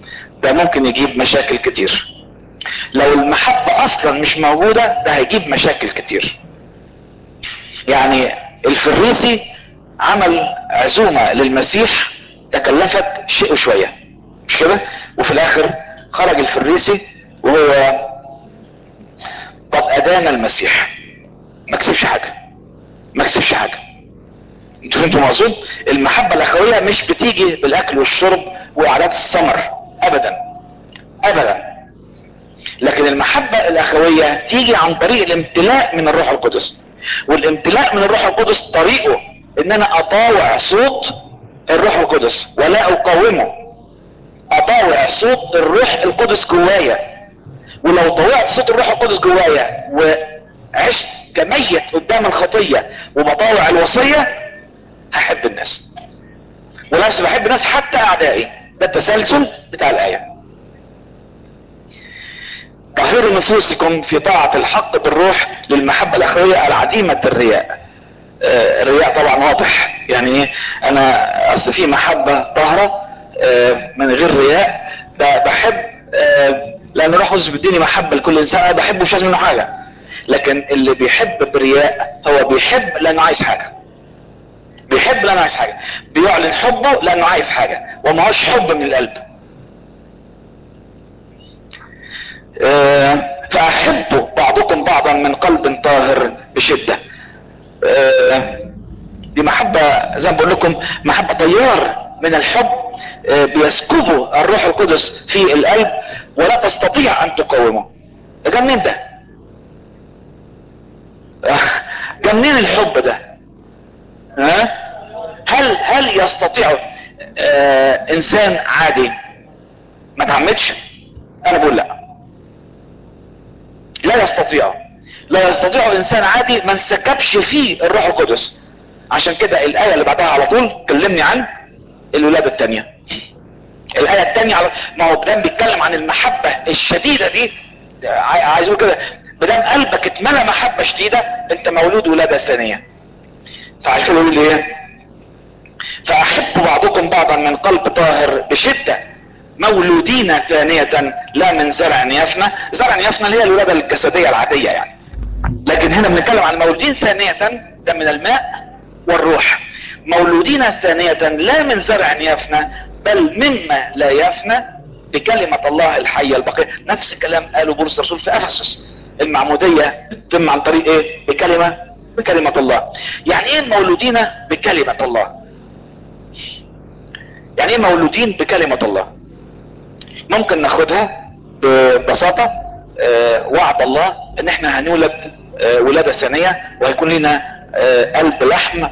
ده ممكن يجيب مشاكل كتير لو المحبة اصلا مش موجودة ده هيجيب مشاكل كتير يعني الفريسي عمل عزومة للمسيح تكلفت شيء وشوية مش كده وفي الاخر خرج الفريسي وهو قد ادان المسيح ما كسبش حاجة ما كسبش حاجة انتوا فهمتوا المقصود المحبة الاخوية مش بتيجي بالاكل والشرب وعادات السمر ابدا ابدا لكن المحبة الاخوية تيجي عن طريق الامتلاء من الروح القدس والامتلاء من الروح القدس طريقه ان انا اطاوع صوت الروح القدس ولا اقاومه اطاوع صوت الروح القدس جوايا ولو طوعت صوت الروح القدس جوايا وعشت كميت قدام الخطية وبطاوع الوصية هحب الناس ونفس بحب الناس حتى اعدائي ده التسلسل بتاع الايه طهروا نفوسكم في طاعة الحق بالروح للمحبة الاخوية العديمة الرياء آه الرياء طبعا واضح يعني ايه انا اصل في محبة طاهرة آه من غير رياء بحب آه لان الروح القدس بيديني محبة لكل انسان انا بحبه مش لازم منه حاجة لكن اللي بيحب برياء هو بيحب لانه عايز حاجة بيحب لانه عايز حاجة بيعلن حبه لانه عايز حاجة وما هوش حب من القلب آه فاحبوا بعضكم بعضا من قلب طاهر بشدة آه دي محبة زي ما بقول لكم محبة طيار من الحب آه بيسكبه الروح القدس في القلب ولا تستطيع ان تقاومه ده منين ده جه منين الحب ده ها هل هل يستطيع آه انسان عادي ما تعمدش انا بقول لا لا يستطيع لا يستطيع انسان عادي ما انسكبش فيه الروح القدس عشان كده الايه اللي بعدها على طول كلمني عن الولاده الثانيه الايه الثانيه على ما هو بدام بيتكلم عن المحبه الشديده دي عايز اقول كده بدام قلبك اتملى محبه شديده انت مولود ولاده ثانيه فعشان كده يقول ايه فاحب بعضكم بعضا من قلب طاهر بشده مولودين ثانية لا من زرع يفنى زرع يفنى اللي هي الولادة الجسدية العادية يعني لكن هنا بنتكلم عن مولودين ثانية ده من الماء والروح مولودين ثانية لا من زرع يفنى بل مما لا يفنى بكلمة الله الحية البقية نفس الكلام قاله بولس الرسول في افسس المعمودية تتم عن طريق ايه بكلمة بكلمة الله يعني ايه مولودين بكلمة الله يعني ايه مولودين بكلمة الله ممكن ناخدها ببساطة آه وعد الله ان احنا هنولد آه ولادة ثانية وهيكون لنا آه قلب لحم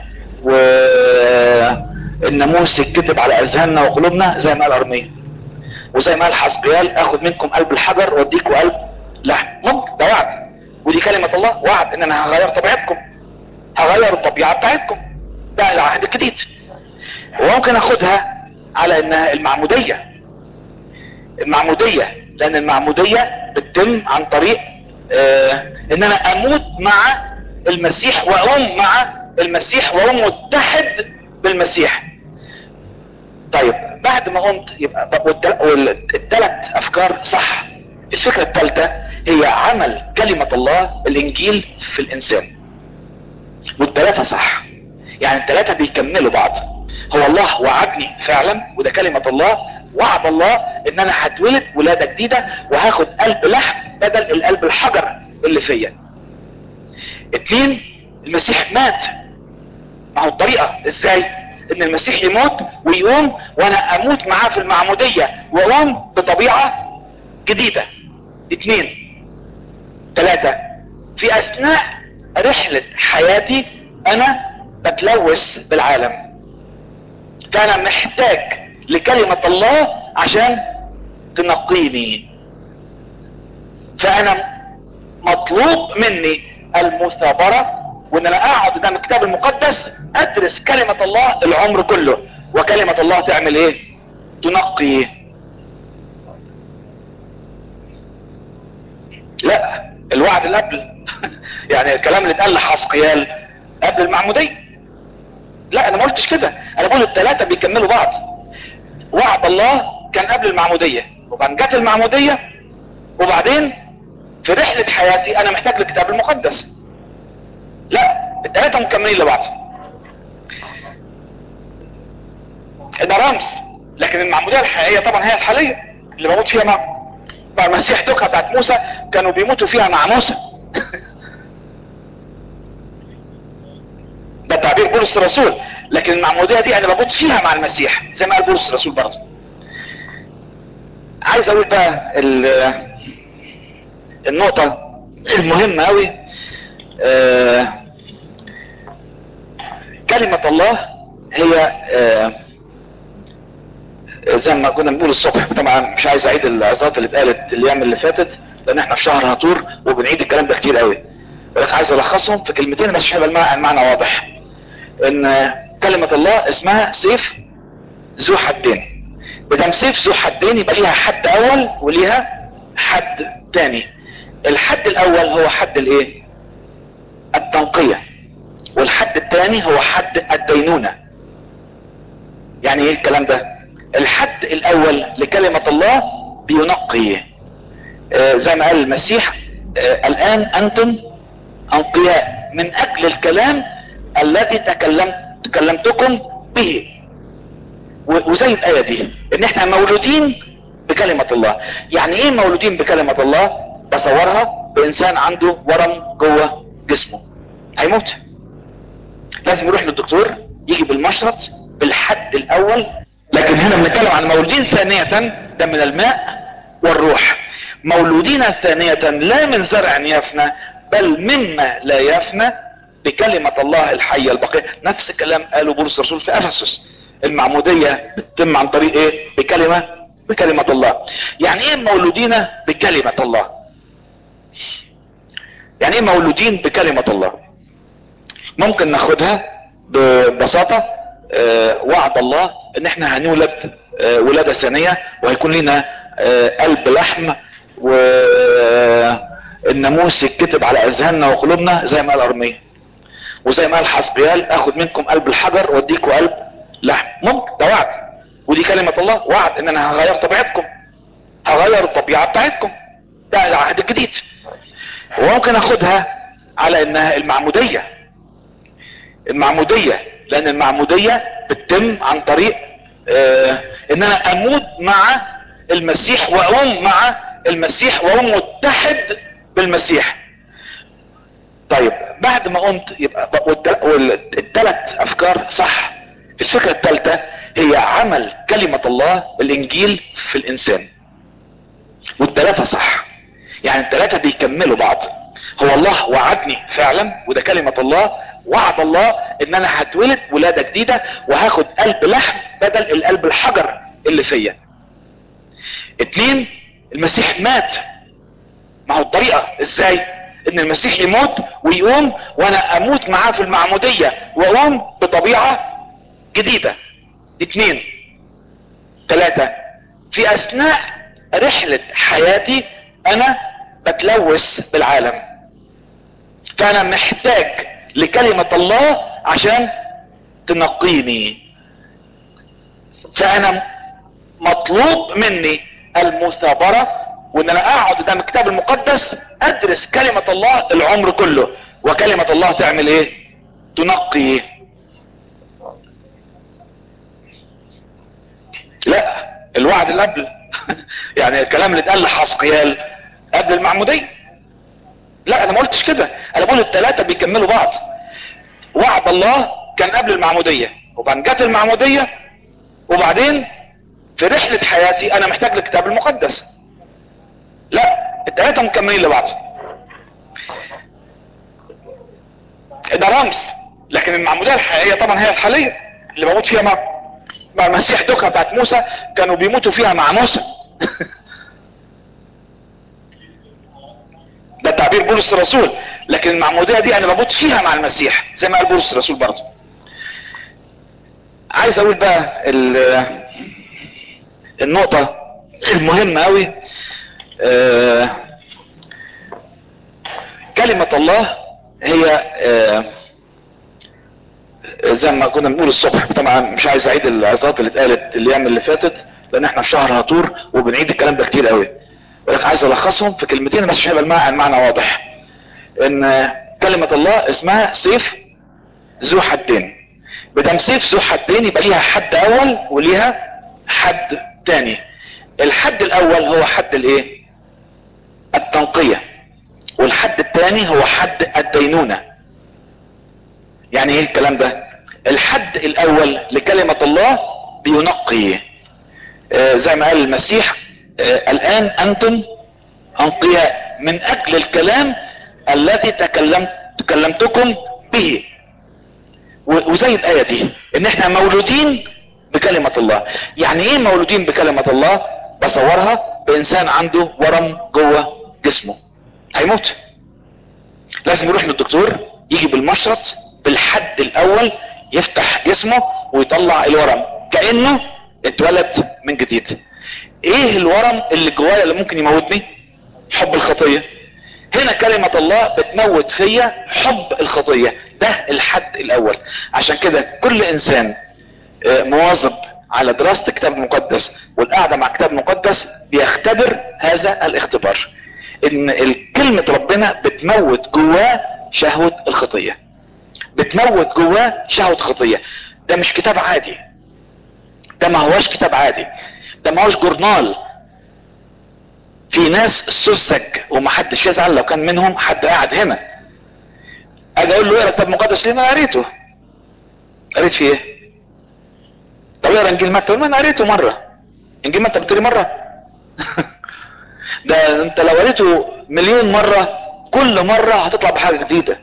والناموس يتكتب على اذهاننا وقلوبنا زي ما قال ارميا وزي ما قال حسقيال اخد منكم قلب الحجر واديكم قلب لحم ممكن ده وعد ودي كلمة الله وعد ان انا هغير طبيعتكم هغير الطبيعة بتاعتكم ده العهد الجديد وممكن اخدها على انها المعمودية المعمودية لان المعمودية بتتم عن طريق آه ان انا اموت مع المسيح واقوم مع المسيح واقوم متحد بالمسيح طيب بعد ما قمت يبقى والثلاث افكار صح الفكرة الثالثة هي عمل كلمة الله الانجيل في الانسان والثلاثة صح يعني الثلاثة بيكملوا بعض هو الله وعدني فعلا وده كلمة الله وعد الله ان انا هتولد ولادة جديدة وهاخد قلب لحم بدل القلب الحجر اللي فيا اتنين المسيح مات ما هو الطريقة ازاي ان المسيح يموت ويقوم وانا اموت معاه في المعمودية واقوم بطبيعة جديدة اتنين تلاتة في اثناء رحلة حياتي انا بتلوث بالعالم فانا محتاج لكلمة الله عشان تنقيني فانا مطلوب مني المثابرة وان انا اقعد قدام الكتاب المقدس ادرس كلمة الله العمر كله وكلمة الله تعمل ايه تنقي لا الوعد اللي قبل يعني الكلام اللي اتقال لحسقيال قبل المعمودية لا انا ما قلتش كده انا بقول الثلاثة بيكملوا بعض وعد الله كان قبل المعمودية وبعدين جت المعمودية وبعدين في رحلة حياتي انا محتاج الكتاب المقدس لا التلاتة مكملين لبعض ده رمز لكن المعمودية الحقيقية طبعا هي الحالية اللي بموت فيها مع مع المسيح دوكها بتاعت موسى كانوا بيموتوا فيها مع موسى ده تعبير بولس الرسول لكن المعمودية دي انا بموت فيها مع المسيح زي ما قال بولس الرسول برضه عايز اقول بقى ال- النقطة المهمة قوي آه كلمة الله هي آه زي ما كنا بنقول الصبح طبعا مش عايز اعيد العظات اللي اتقالت الايام اللي فاتت لان احنا في شهر هطور وبنعيد الكلام ده كتير قوي ولكن عايز الخصهم في كلمتين بس عشان يبقى المعنى المعنى واضح ان كلمة الله اسمها سيف ذو حدين بدم سيف ذو حدين يبقى ليها حد اول وليها حد تاني الحد الاول هو حد الايه التنقية والحد التاني هو حد الدينونة يعني ايه الكلام ده الحد الاول لكلمة الله بينقي آه زي ما قال المسيح آه الان انتم انقياء من اجل الكلام الذي تكلمت تكلمتكم به و- وزي الايه دي ان احنا مولودين بكلمة الله يعني ايه مولودين بكلمة الله تصورها بانسان عنده ورم جوه جسمه هيموت لازم يروح للدكتور يجي بالمشرط بالحد الاول لكن هنا بنتكلم عن مولودين ثانية ده من الماء والروح مولودين ثانية لا من زرع يفنى بل مما لا يفنى بكلمة الله الحية البقية نفس الكلام قاله بولس الرسول في افسس المعمودية بتتم عن طريق ايه بكلمة بكلمة الله يعني ايه مولودين بكلمة الله يعني ايه مولودين بكلمة الله ممكن ناخدها ببساطة آه، وعد الله ان احنا هنولد آه، ولادة ثانية وهيكون لنا آه، قلب لحم والناموس يتكتب على اذهاننا وقلوبنا زي ما قال ارميا وزي ما قال حسقيال اخد منكم قلب الحجر واديكوا قلب لحم ممكن ده وعد ودي كلمة الله وعد ان انا هغير طبيعتكم هغير الطبيعة بتاعتكم ده العهد الجديد وممكن اخدها على انها المعمودية المعمودية لان المعمودية بتتم عن طريق آه ان انا اموت مع المسيح واقوم مع المسيح واقوم متحد بالمسيح طيب بعد ما قمت يبقى والثلاث افكار صح الفكرة الثالثة هي عمل كلمة الله الانجيل في الانسان والثلاثة صح يعني الثلاثة بيكملوا بعض هو الله وعدني فعلا وده كلمة الله وعد الله ان انا هتولد ولادة جديدة وهاخد قلب لحم بدل القلب الحجر اللي فيا اتنين المسيح مات ما هو الطريقة ازاي ان المسيح يموت ويقوم وانا اموت معاه في المعمودية واقوم بطبيعة جديدة اتنين تلاتة في اثناء رحلة حياتي انا بتلوث بالعالم فانا محتاج لكلمة الله عشان تنقيني فانا مطلوب مني المثابرة وان انا اقعد قدام الكتاب المقدس ادرس كلمة الله العمر كله وكلمة الله تعمل ايه تنقي لا الوعد اللي قبل يعني الكلام اللي اتقال لحسقيال قبل المعمودية لا انا ما قلتش كده انا بقول الثلاثة بيكملوا بعض وعد الله كان قبل المعمودية وبعدين جت المعمودية وبعدين في رحلة حياتي انا محتاج الكتاب المقدس لا الثلاثة مكملين لبعض ده رمز لكن المعمودية الحقيقية طبعا هي الحالية اللي بموت فيها مع مع المسيح دوكها بتاعت موسى كانوا بيموتوا فيها مع موسى ده تعبير بولس الرسول لكن المعمودية دي انا بموت فيها مع المسيح زي ما قال بولس الرسول برضه عايز اقول بقى ال- النقطة المهمة قوي آه، كلمة الله هي آه، زي ما كنا بنقول الصبح طبعا مش عايز اعيد العظات اللي اتقالت الايام اللي فاتت لان احنا في شهر هطور وبنعيد الكلام ده كتير قوي ولكن عايز الخصهم في كلمتين بس عشان يبقى المعنى المعنى واضح ان كلمة الله اسمها سيف ذو حدين بدم سيف ذو حدين يبقى ليها حد اول وليها حد تاني الحد الاول هو حد الايه التنقية والحد التاني هو حد الدينونة يعني ايه الكلام ده الحد الاول لكلمة الله بينقي آه زي ما قال المسيح آه الان انتم انقياء من اجل الكلام الذي تكلمت تكلمتكم به وزي الاية دي ان احنا مولودين بكلمة الله يعني ايه مولودين بكلمة الله بصورها بانسان عنده ورم جوه جسمه هيموت لازم يروح للدكتور يجي بالمشرط بالحد الاول يفتح جسمه ويطلع الورم كانه اتولد من جديد ايه الورم اللي جوايا اللي ممكن يموتني حب الخطيه هنا كلمة الله بتموت فيا حب الخطية ده الحد الاول عشان كده كل انسان مواظب على دراسة الكتاب المقدس والقعدة مع كتاب مقدس بيختبر هذا الاختبار ان كلمة ربنا بتموت جواه شهوة الخطية بتموت جواه شهوة خطية ده مش كتاب عادي ده ما هوش كتاب عادي ده ما هوش جورنال في ناس سذج ومحدش يزعل لو كان منهم حد قاعد هنا اجي اقول له اقرا الكتاب المقدس ليه ما قريته قريت فيه ايه طب اقرا انجيل متى ما انا قريته مره انجيل متى بتقري مره ده انت لو قريته مليون مره كل مره هتطلع بحاجه جديده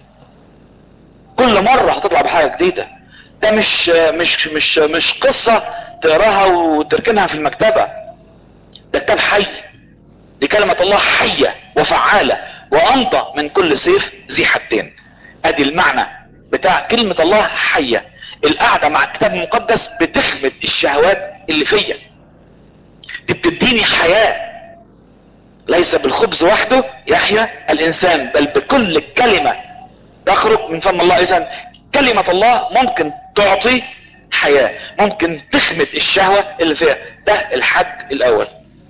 كل مره هتطلع بحاجه جديده ده مش مش مش مش قصه تقراها وتركنها في المكتبه ده كتاب حي دي كلمة الله حية وفعالة وأمضى من كل سيف ذي حدين ادي المعنى بتاع كلمة الله حية القعدة مع الكتاب المقدس بتخمد الشهوات اللي فيا دي بتديني حياة ليس بالخبز وحده يحيا الانسان بل بكل كلمة تخرج من فم الله اذا كلمة الله ممكن تعطي حياة ممكن تخمد الشهوة اللي فيها ده الحد الاول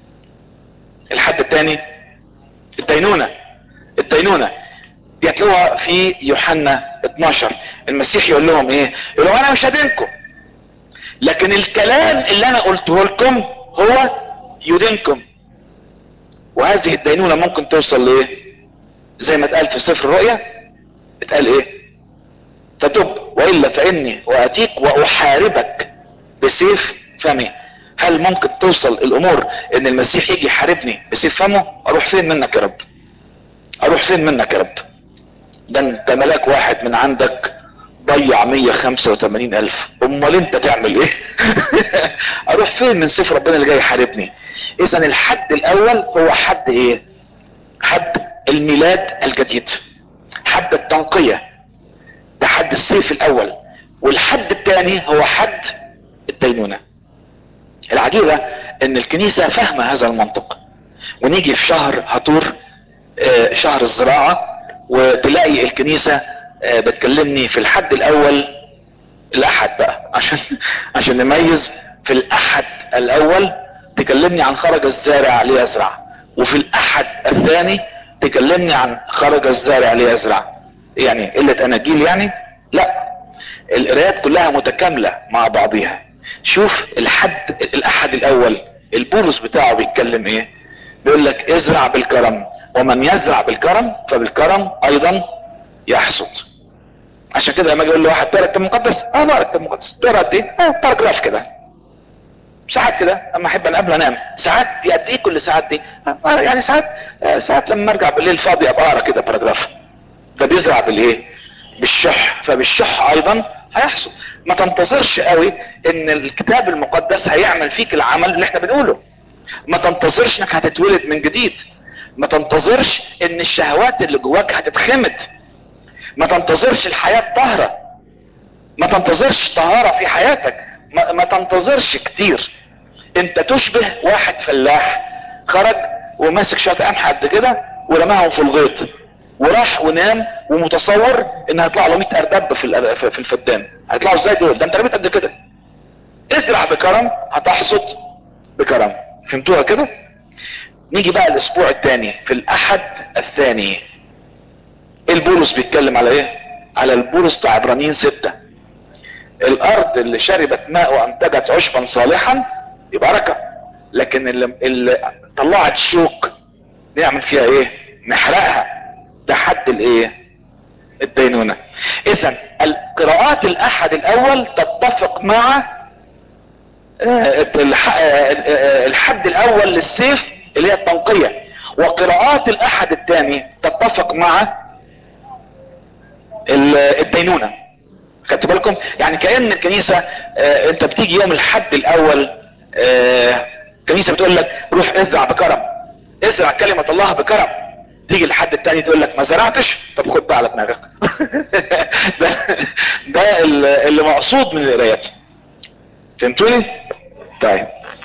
الحد الثاني الدينونة الدينونة بيتلوها في يوحنا 12 المسيح يقول لهم ايه يقول لهم انا مش هدينكم لكن الكلام اللي انا قلته لكم هو يدينكم وهذه الدينونة ممكن توصل لايه زي ما اتقال في سفر الرؤيا اتقال ايه فتب والا فاني واتيك واحاربك بسيف فمي هل ممكن توصل الامور ان المسيح يجي يحاربني بسيف فمه اروح فين منك يا رب اروح فين منك يا رب ده انت ملاك واحد من عندك ضيع 185 الف امال انت تعمل ايه اروح فين من سيف ربنا اللي جاي يحاربني اذا الحد الاول هو حد ايه حد الميلاد الجديد حد التنقية ده حد السيف الاول والحد الثاني هو حد الدينونه العجيبة ان الكنيسة فاهمة هذا المنطق ونيجي في شهر هطور آه شهر الزراعة وتلاقي الكنيسة آه بتكلمني في الحد الاول الاحد بقى عشان عشان نميز في الاحد الاول تكلمني عن خرج الزارع ليزرع وفي الاحد الثاني تكلمني عن خرج الزارع ليزرع يعني قلة اناجيل يعني لا القرايات كلها متكاملة مع بعضها شوف الحد الاحد الاول البولس بتاعه بيتكلم ايه بيقول لك ازرع بالكرم ومن يزرع بالكرم فبالكرم ايضا يحصد عشان كده لما اجي اقول لواحد تقرا الكتاب المقدس اه بقرا الكتاب المقدس تقرا قد ايه؟ اه باراجراف كده ساعات كده اما احب انا قبل انام ساعات دي قد ايه كل ساعات دي آه يعني ساعات آه ساعات لما ارجع بالليل فاضي ابقى اقرا كده باراجراف ده بيزرع بالايه بالشح فبالشح ايضا هيحصل ما تنتظرش قوي ان الكتاب المقدس هيعمل فيك العمل اللي احنا بنقوله ما تنتظرش انك هتتولد من جديد ما تنتظرش ان الشهوات اللي جواك هتتخمد ما تنتظرش الحياة طاهرة ما تنتظرش طهارة في حياتك ما, ما تنتظرش كتير انت تشبه واحد فلاح خرج وماسك شوية قمح قد كده ورماهم في الغيط وراح ونام ومتصور ان هيطلع له 100 اردب في في الفدان هيطلعوا ازاي دول ده انت رميت قد كده ازرع بكرم هتحصد بكرم فهمتوها كده نيجي بقى الاسبوع الثاني في الاحد الثاني البولس بيتكلم على ايه على البولس بتاع عبرانيين ستة الارض اللي شربت ماء وانتجت عشبا صالحا يبقى ركب لكن اللي, اللي طلعت شوك نعمل فيها ايه نحرقها ده حد الايه الدينونة اذا القراءات الاحد الاول تتفق مع الحد الاول للسيف اللي هي التنقية وقراءات الاحد الثاني تتفق مع الدينونة خدت بالكم يعني كأن الكنيسة اه انت بتيجي يوم الحد الاول اه الكنيسة بتقول لك روح ازرع بكرم ازرع كلمة الله بكرم تيجي الحد التاني تقول لك ما زرعتش طب خد بقى على دماغك ده, ده اللي مقصود من القرايات فهمتوني طيب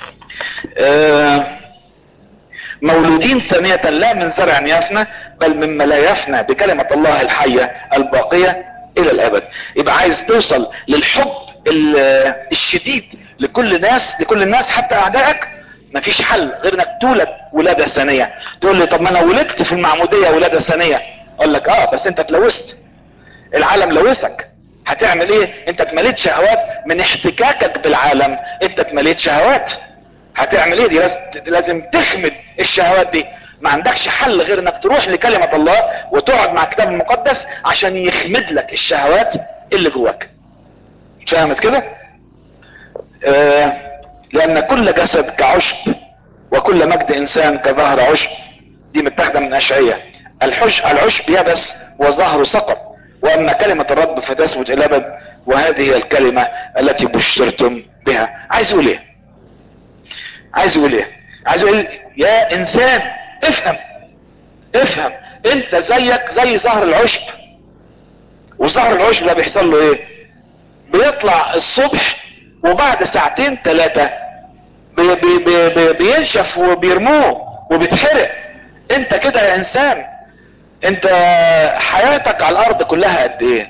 اه مولودين ثانية لا من زرع يفنى بل مما لا يفنى بكلمة الله الحية الباقية الى الابد يبقى عايز توصل للحب الشديد لكل الناس لكل الناس حتى اعدائك مفيش حل غير انك تولد ولادة ثانية تقول لي طب ما انا ولدت في المعمودية ولادة ثانية اقول لك اه بس انت اتلوثت العالم لوثك هتعمل ايه انت اتمليت شهوات من احتكاكك بالعالم انت اتمليت شهوات هتعمل ايه دي لازم, لازم تخمد الشهوات دي ما عندكش حل غير انك تروح لكلمة الله وتقعد مع الكتاب المقدس عشان يخمد لك الشهوات اللي جواك فهمت كده آه لان كل جسد كعشب وكل مجد انسان كظهر عشب دي متاخده من اشعية الحش العشب يبس وظهره سقط واما كلمة الرب فتثبت الى ابد وهذه هي الكلمة التي بشرتم بها عايز يقول ايه عايز يقول ايه عايز يقول يا انسان افهم افهم انت زيك زي زهر العشب وزهر العشب ده بيحصل له ايه بيطلع الصبح وبعد ساعتين ثلاثة بي بي بي بي بينشف وبيرموه وبيتحرق انت كده يا انسان انت حياتك على الارض كلها قد ايه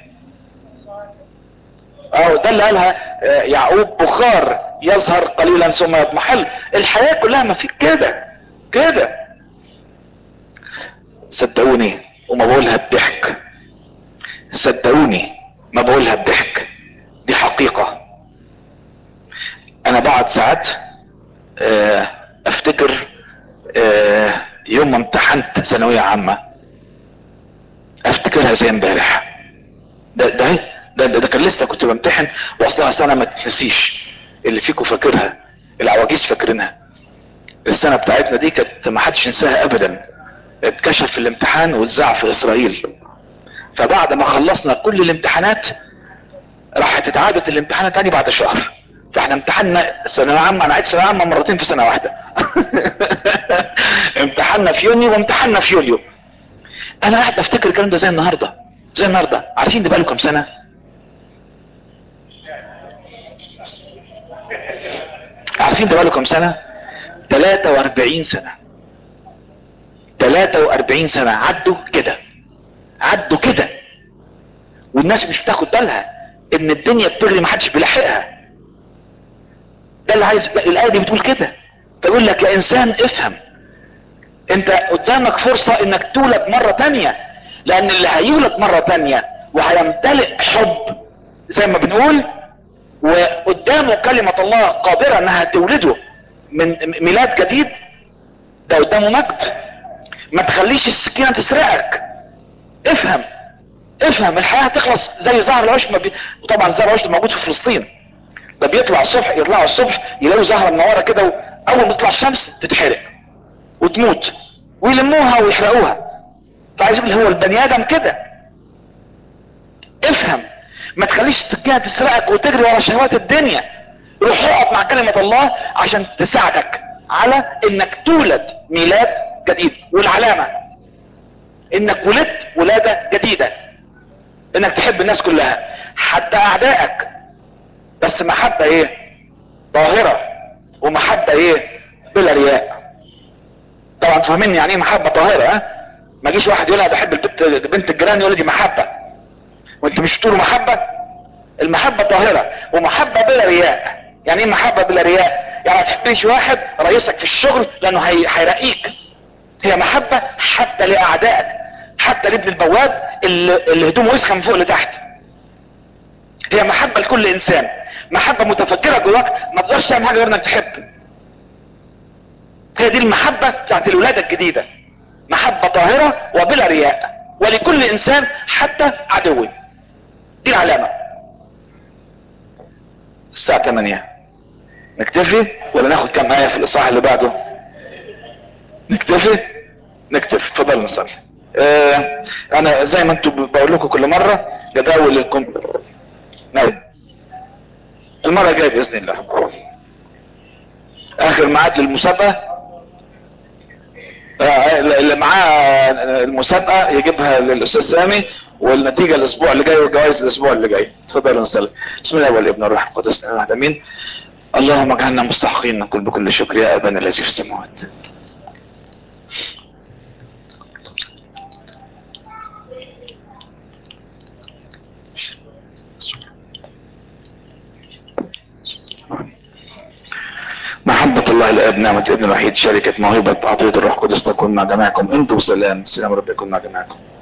اه ده اللي قالها يعقوب بخار يظهر قليلا ثم يضمحل الحياة كلها ما فيك كده كده صدقوني وما بقولها بضحك صدقوني ما بقولها بضحك دي حقيقة انا بقعد ساعات اه افتكر اه يوم ما امتحنت ثانوية عامة افتكرها زي امبارح ده ده ده, ده, ده كان لسه كنت بمتحن واصلها سنة ما تنسيش اللي فيكم فاكرها العواجيز فاكرينها السنة بتاعتنا دي كانت ما حدش ينساها ابدا اتكشف في الامتحان واتذاع في اسرائيل فبعد ما خلصنا كل الامتحانات راحت اتعادت الامتحانات تاني بعد شهر فاحنا امتحنا ثانوية عامة انا عدت ثانوية عامة مرتين في سنة واحدة امتحنا في يونيو وامتحنا في يوليو انا قاعد افتكر الكلام ده زي النهاردة زي النهاردة عارفين ده بقاله كام سنة عارفين ده بقاله كام سنة 43 سنة 43 سنة عدوا كده عدوا كده والناس مش بتاخد بالها ان الدنيا بتغلي محدش بيلاحقها ده اللي عايز الايه دي بتقول كده تقول لك يا انسان افهم انت قدامك فرصة انك تولد مرة تانية لان اللي هيولد مرة تانية وهيمتلئ حب زي ما بنقول وقدامه كلمة الله قادرة انها تولده من ميلاد جديد ده قدامه مجد ما تخليش السكينة تسرقك افهم افهم الحياة هتخلص زي زهر العشب بي... وطبعا زهر العشب موجود في فلسطين ده بيطلع الصبح يطلعوا الصبح يلاقوا زهرة منورة كده واول ما تطلع الشمس تتحرق وتموت ويلموها ويحرقوها فعايز يقول هو البني ادم كده افهم ما تخليش السكينة تسرقك وتجري ورا شهوات الدنيا روح اقعد مع كلمة الله عشان تساعدك على انك تولد ميلاد جديد والعلامة انك ولدت ولادة جديدة انك تحب الناس كلها حتى اعدائك بس محبة ايه طاهرة ومحبة ايه بلا رياء طبعا تفهميني يعني ايه محبة طاهرة ها ما جيش واحد يقول انا بحب البنت بنت الجيران يقول دي محبة وانت مش بتقولوا محبة المحبة طاهرة ومحبة بلا رياء يعني ايه محبة بلا رياء يعني ما تحبش واحد رئيسك في الشغل لانه هي... هيرقيك هي محبة حتى لاعدائك حتى لابن البواب اللي, اللي هدومه وسخه من فوق لتحت هي محبة لكل انسان محبة متفكرة جواك ما تقدرش تعمل حاجة غير انك تحب هي دي المحبة بتاعت الولادة الجديدة محبة طاهرة وبلا رياء ولكل انسان حتى عدوي دي العلامة الساعة 8 نكتفي ولا ناخد كام آية في الإصحاح اللي بعده نكتفي نكتفي اتفضلوا نصلي آه انا زي ما انتم بقول لكم كل مرة جداول لكم نعم المرة الجاية بإذن الله آخر ميعاد للمسابقة آه، اللي معاه المسابقة يجيبها للأستاذ سامي والنتيجة الأسبوع اللي جاي والجوائز الأسبوع اللي جاي اتفضلوا نصلي بسم الله والابن والروح القدس الإله امين اللهم اجعلنا مستحقين نقول بكل شكر يا أبانا الذي في السماوات محبة الله الآب نعمة ابن الوحيد شركة موهبة عطية الروح القدس تكون مع جميعكم انتم سلام سلام رب يكون مع جميعكم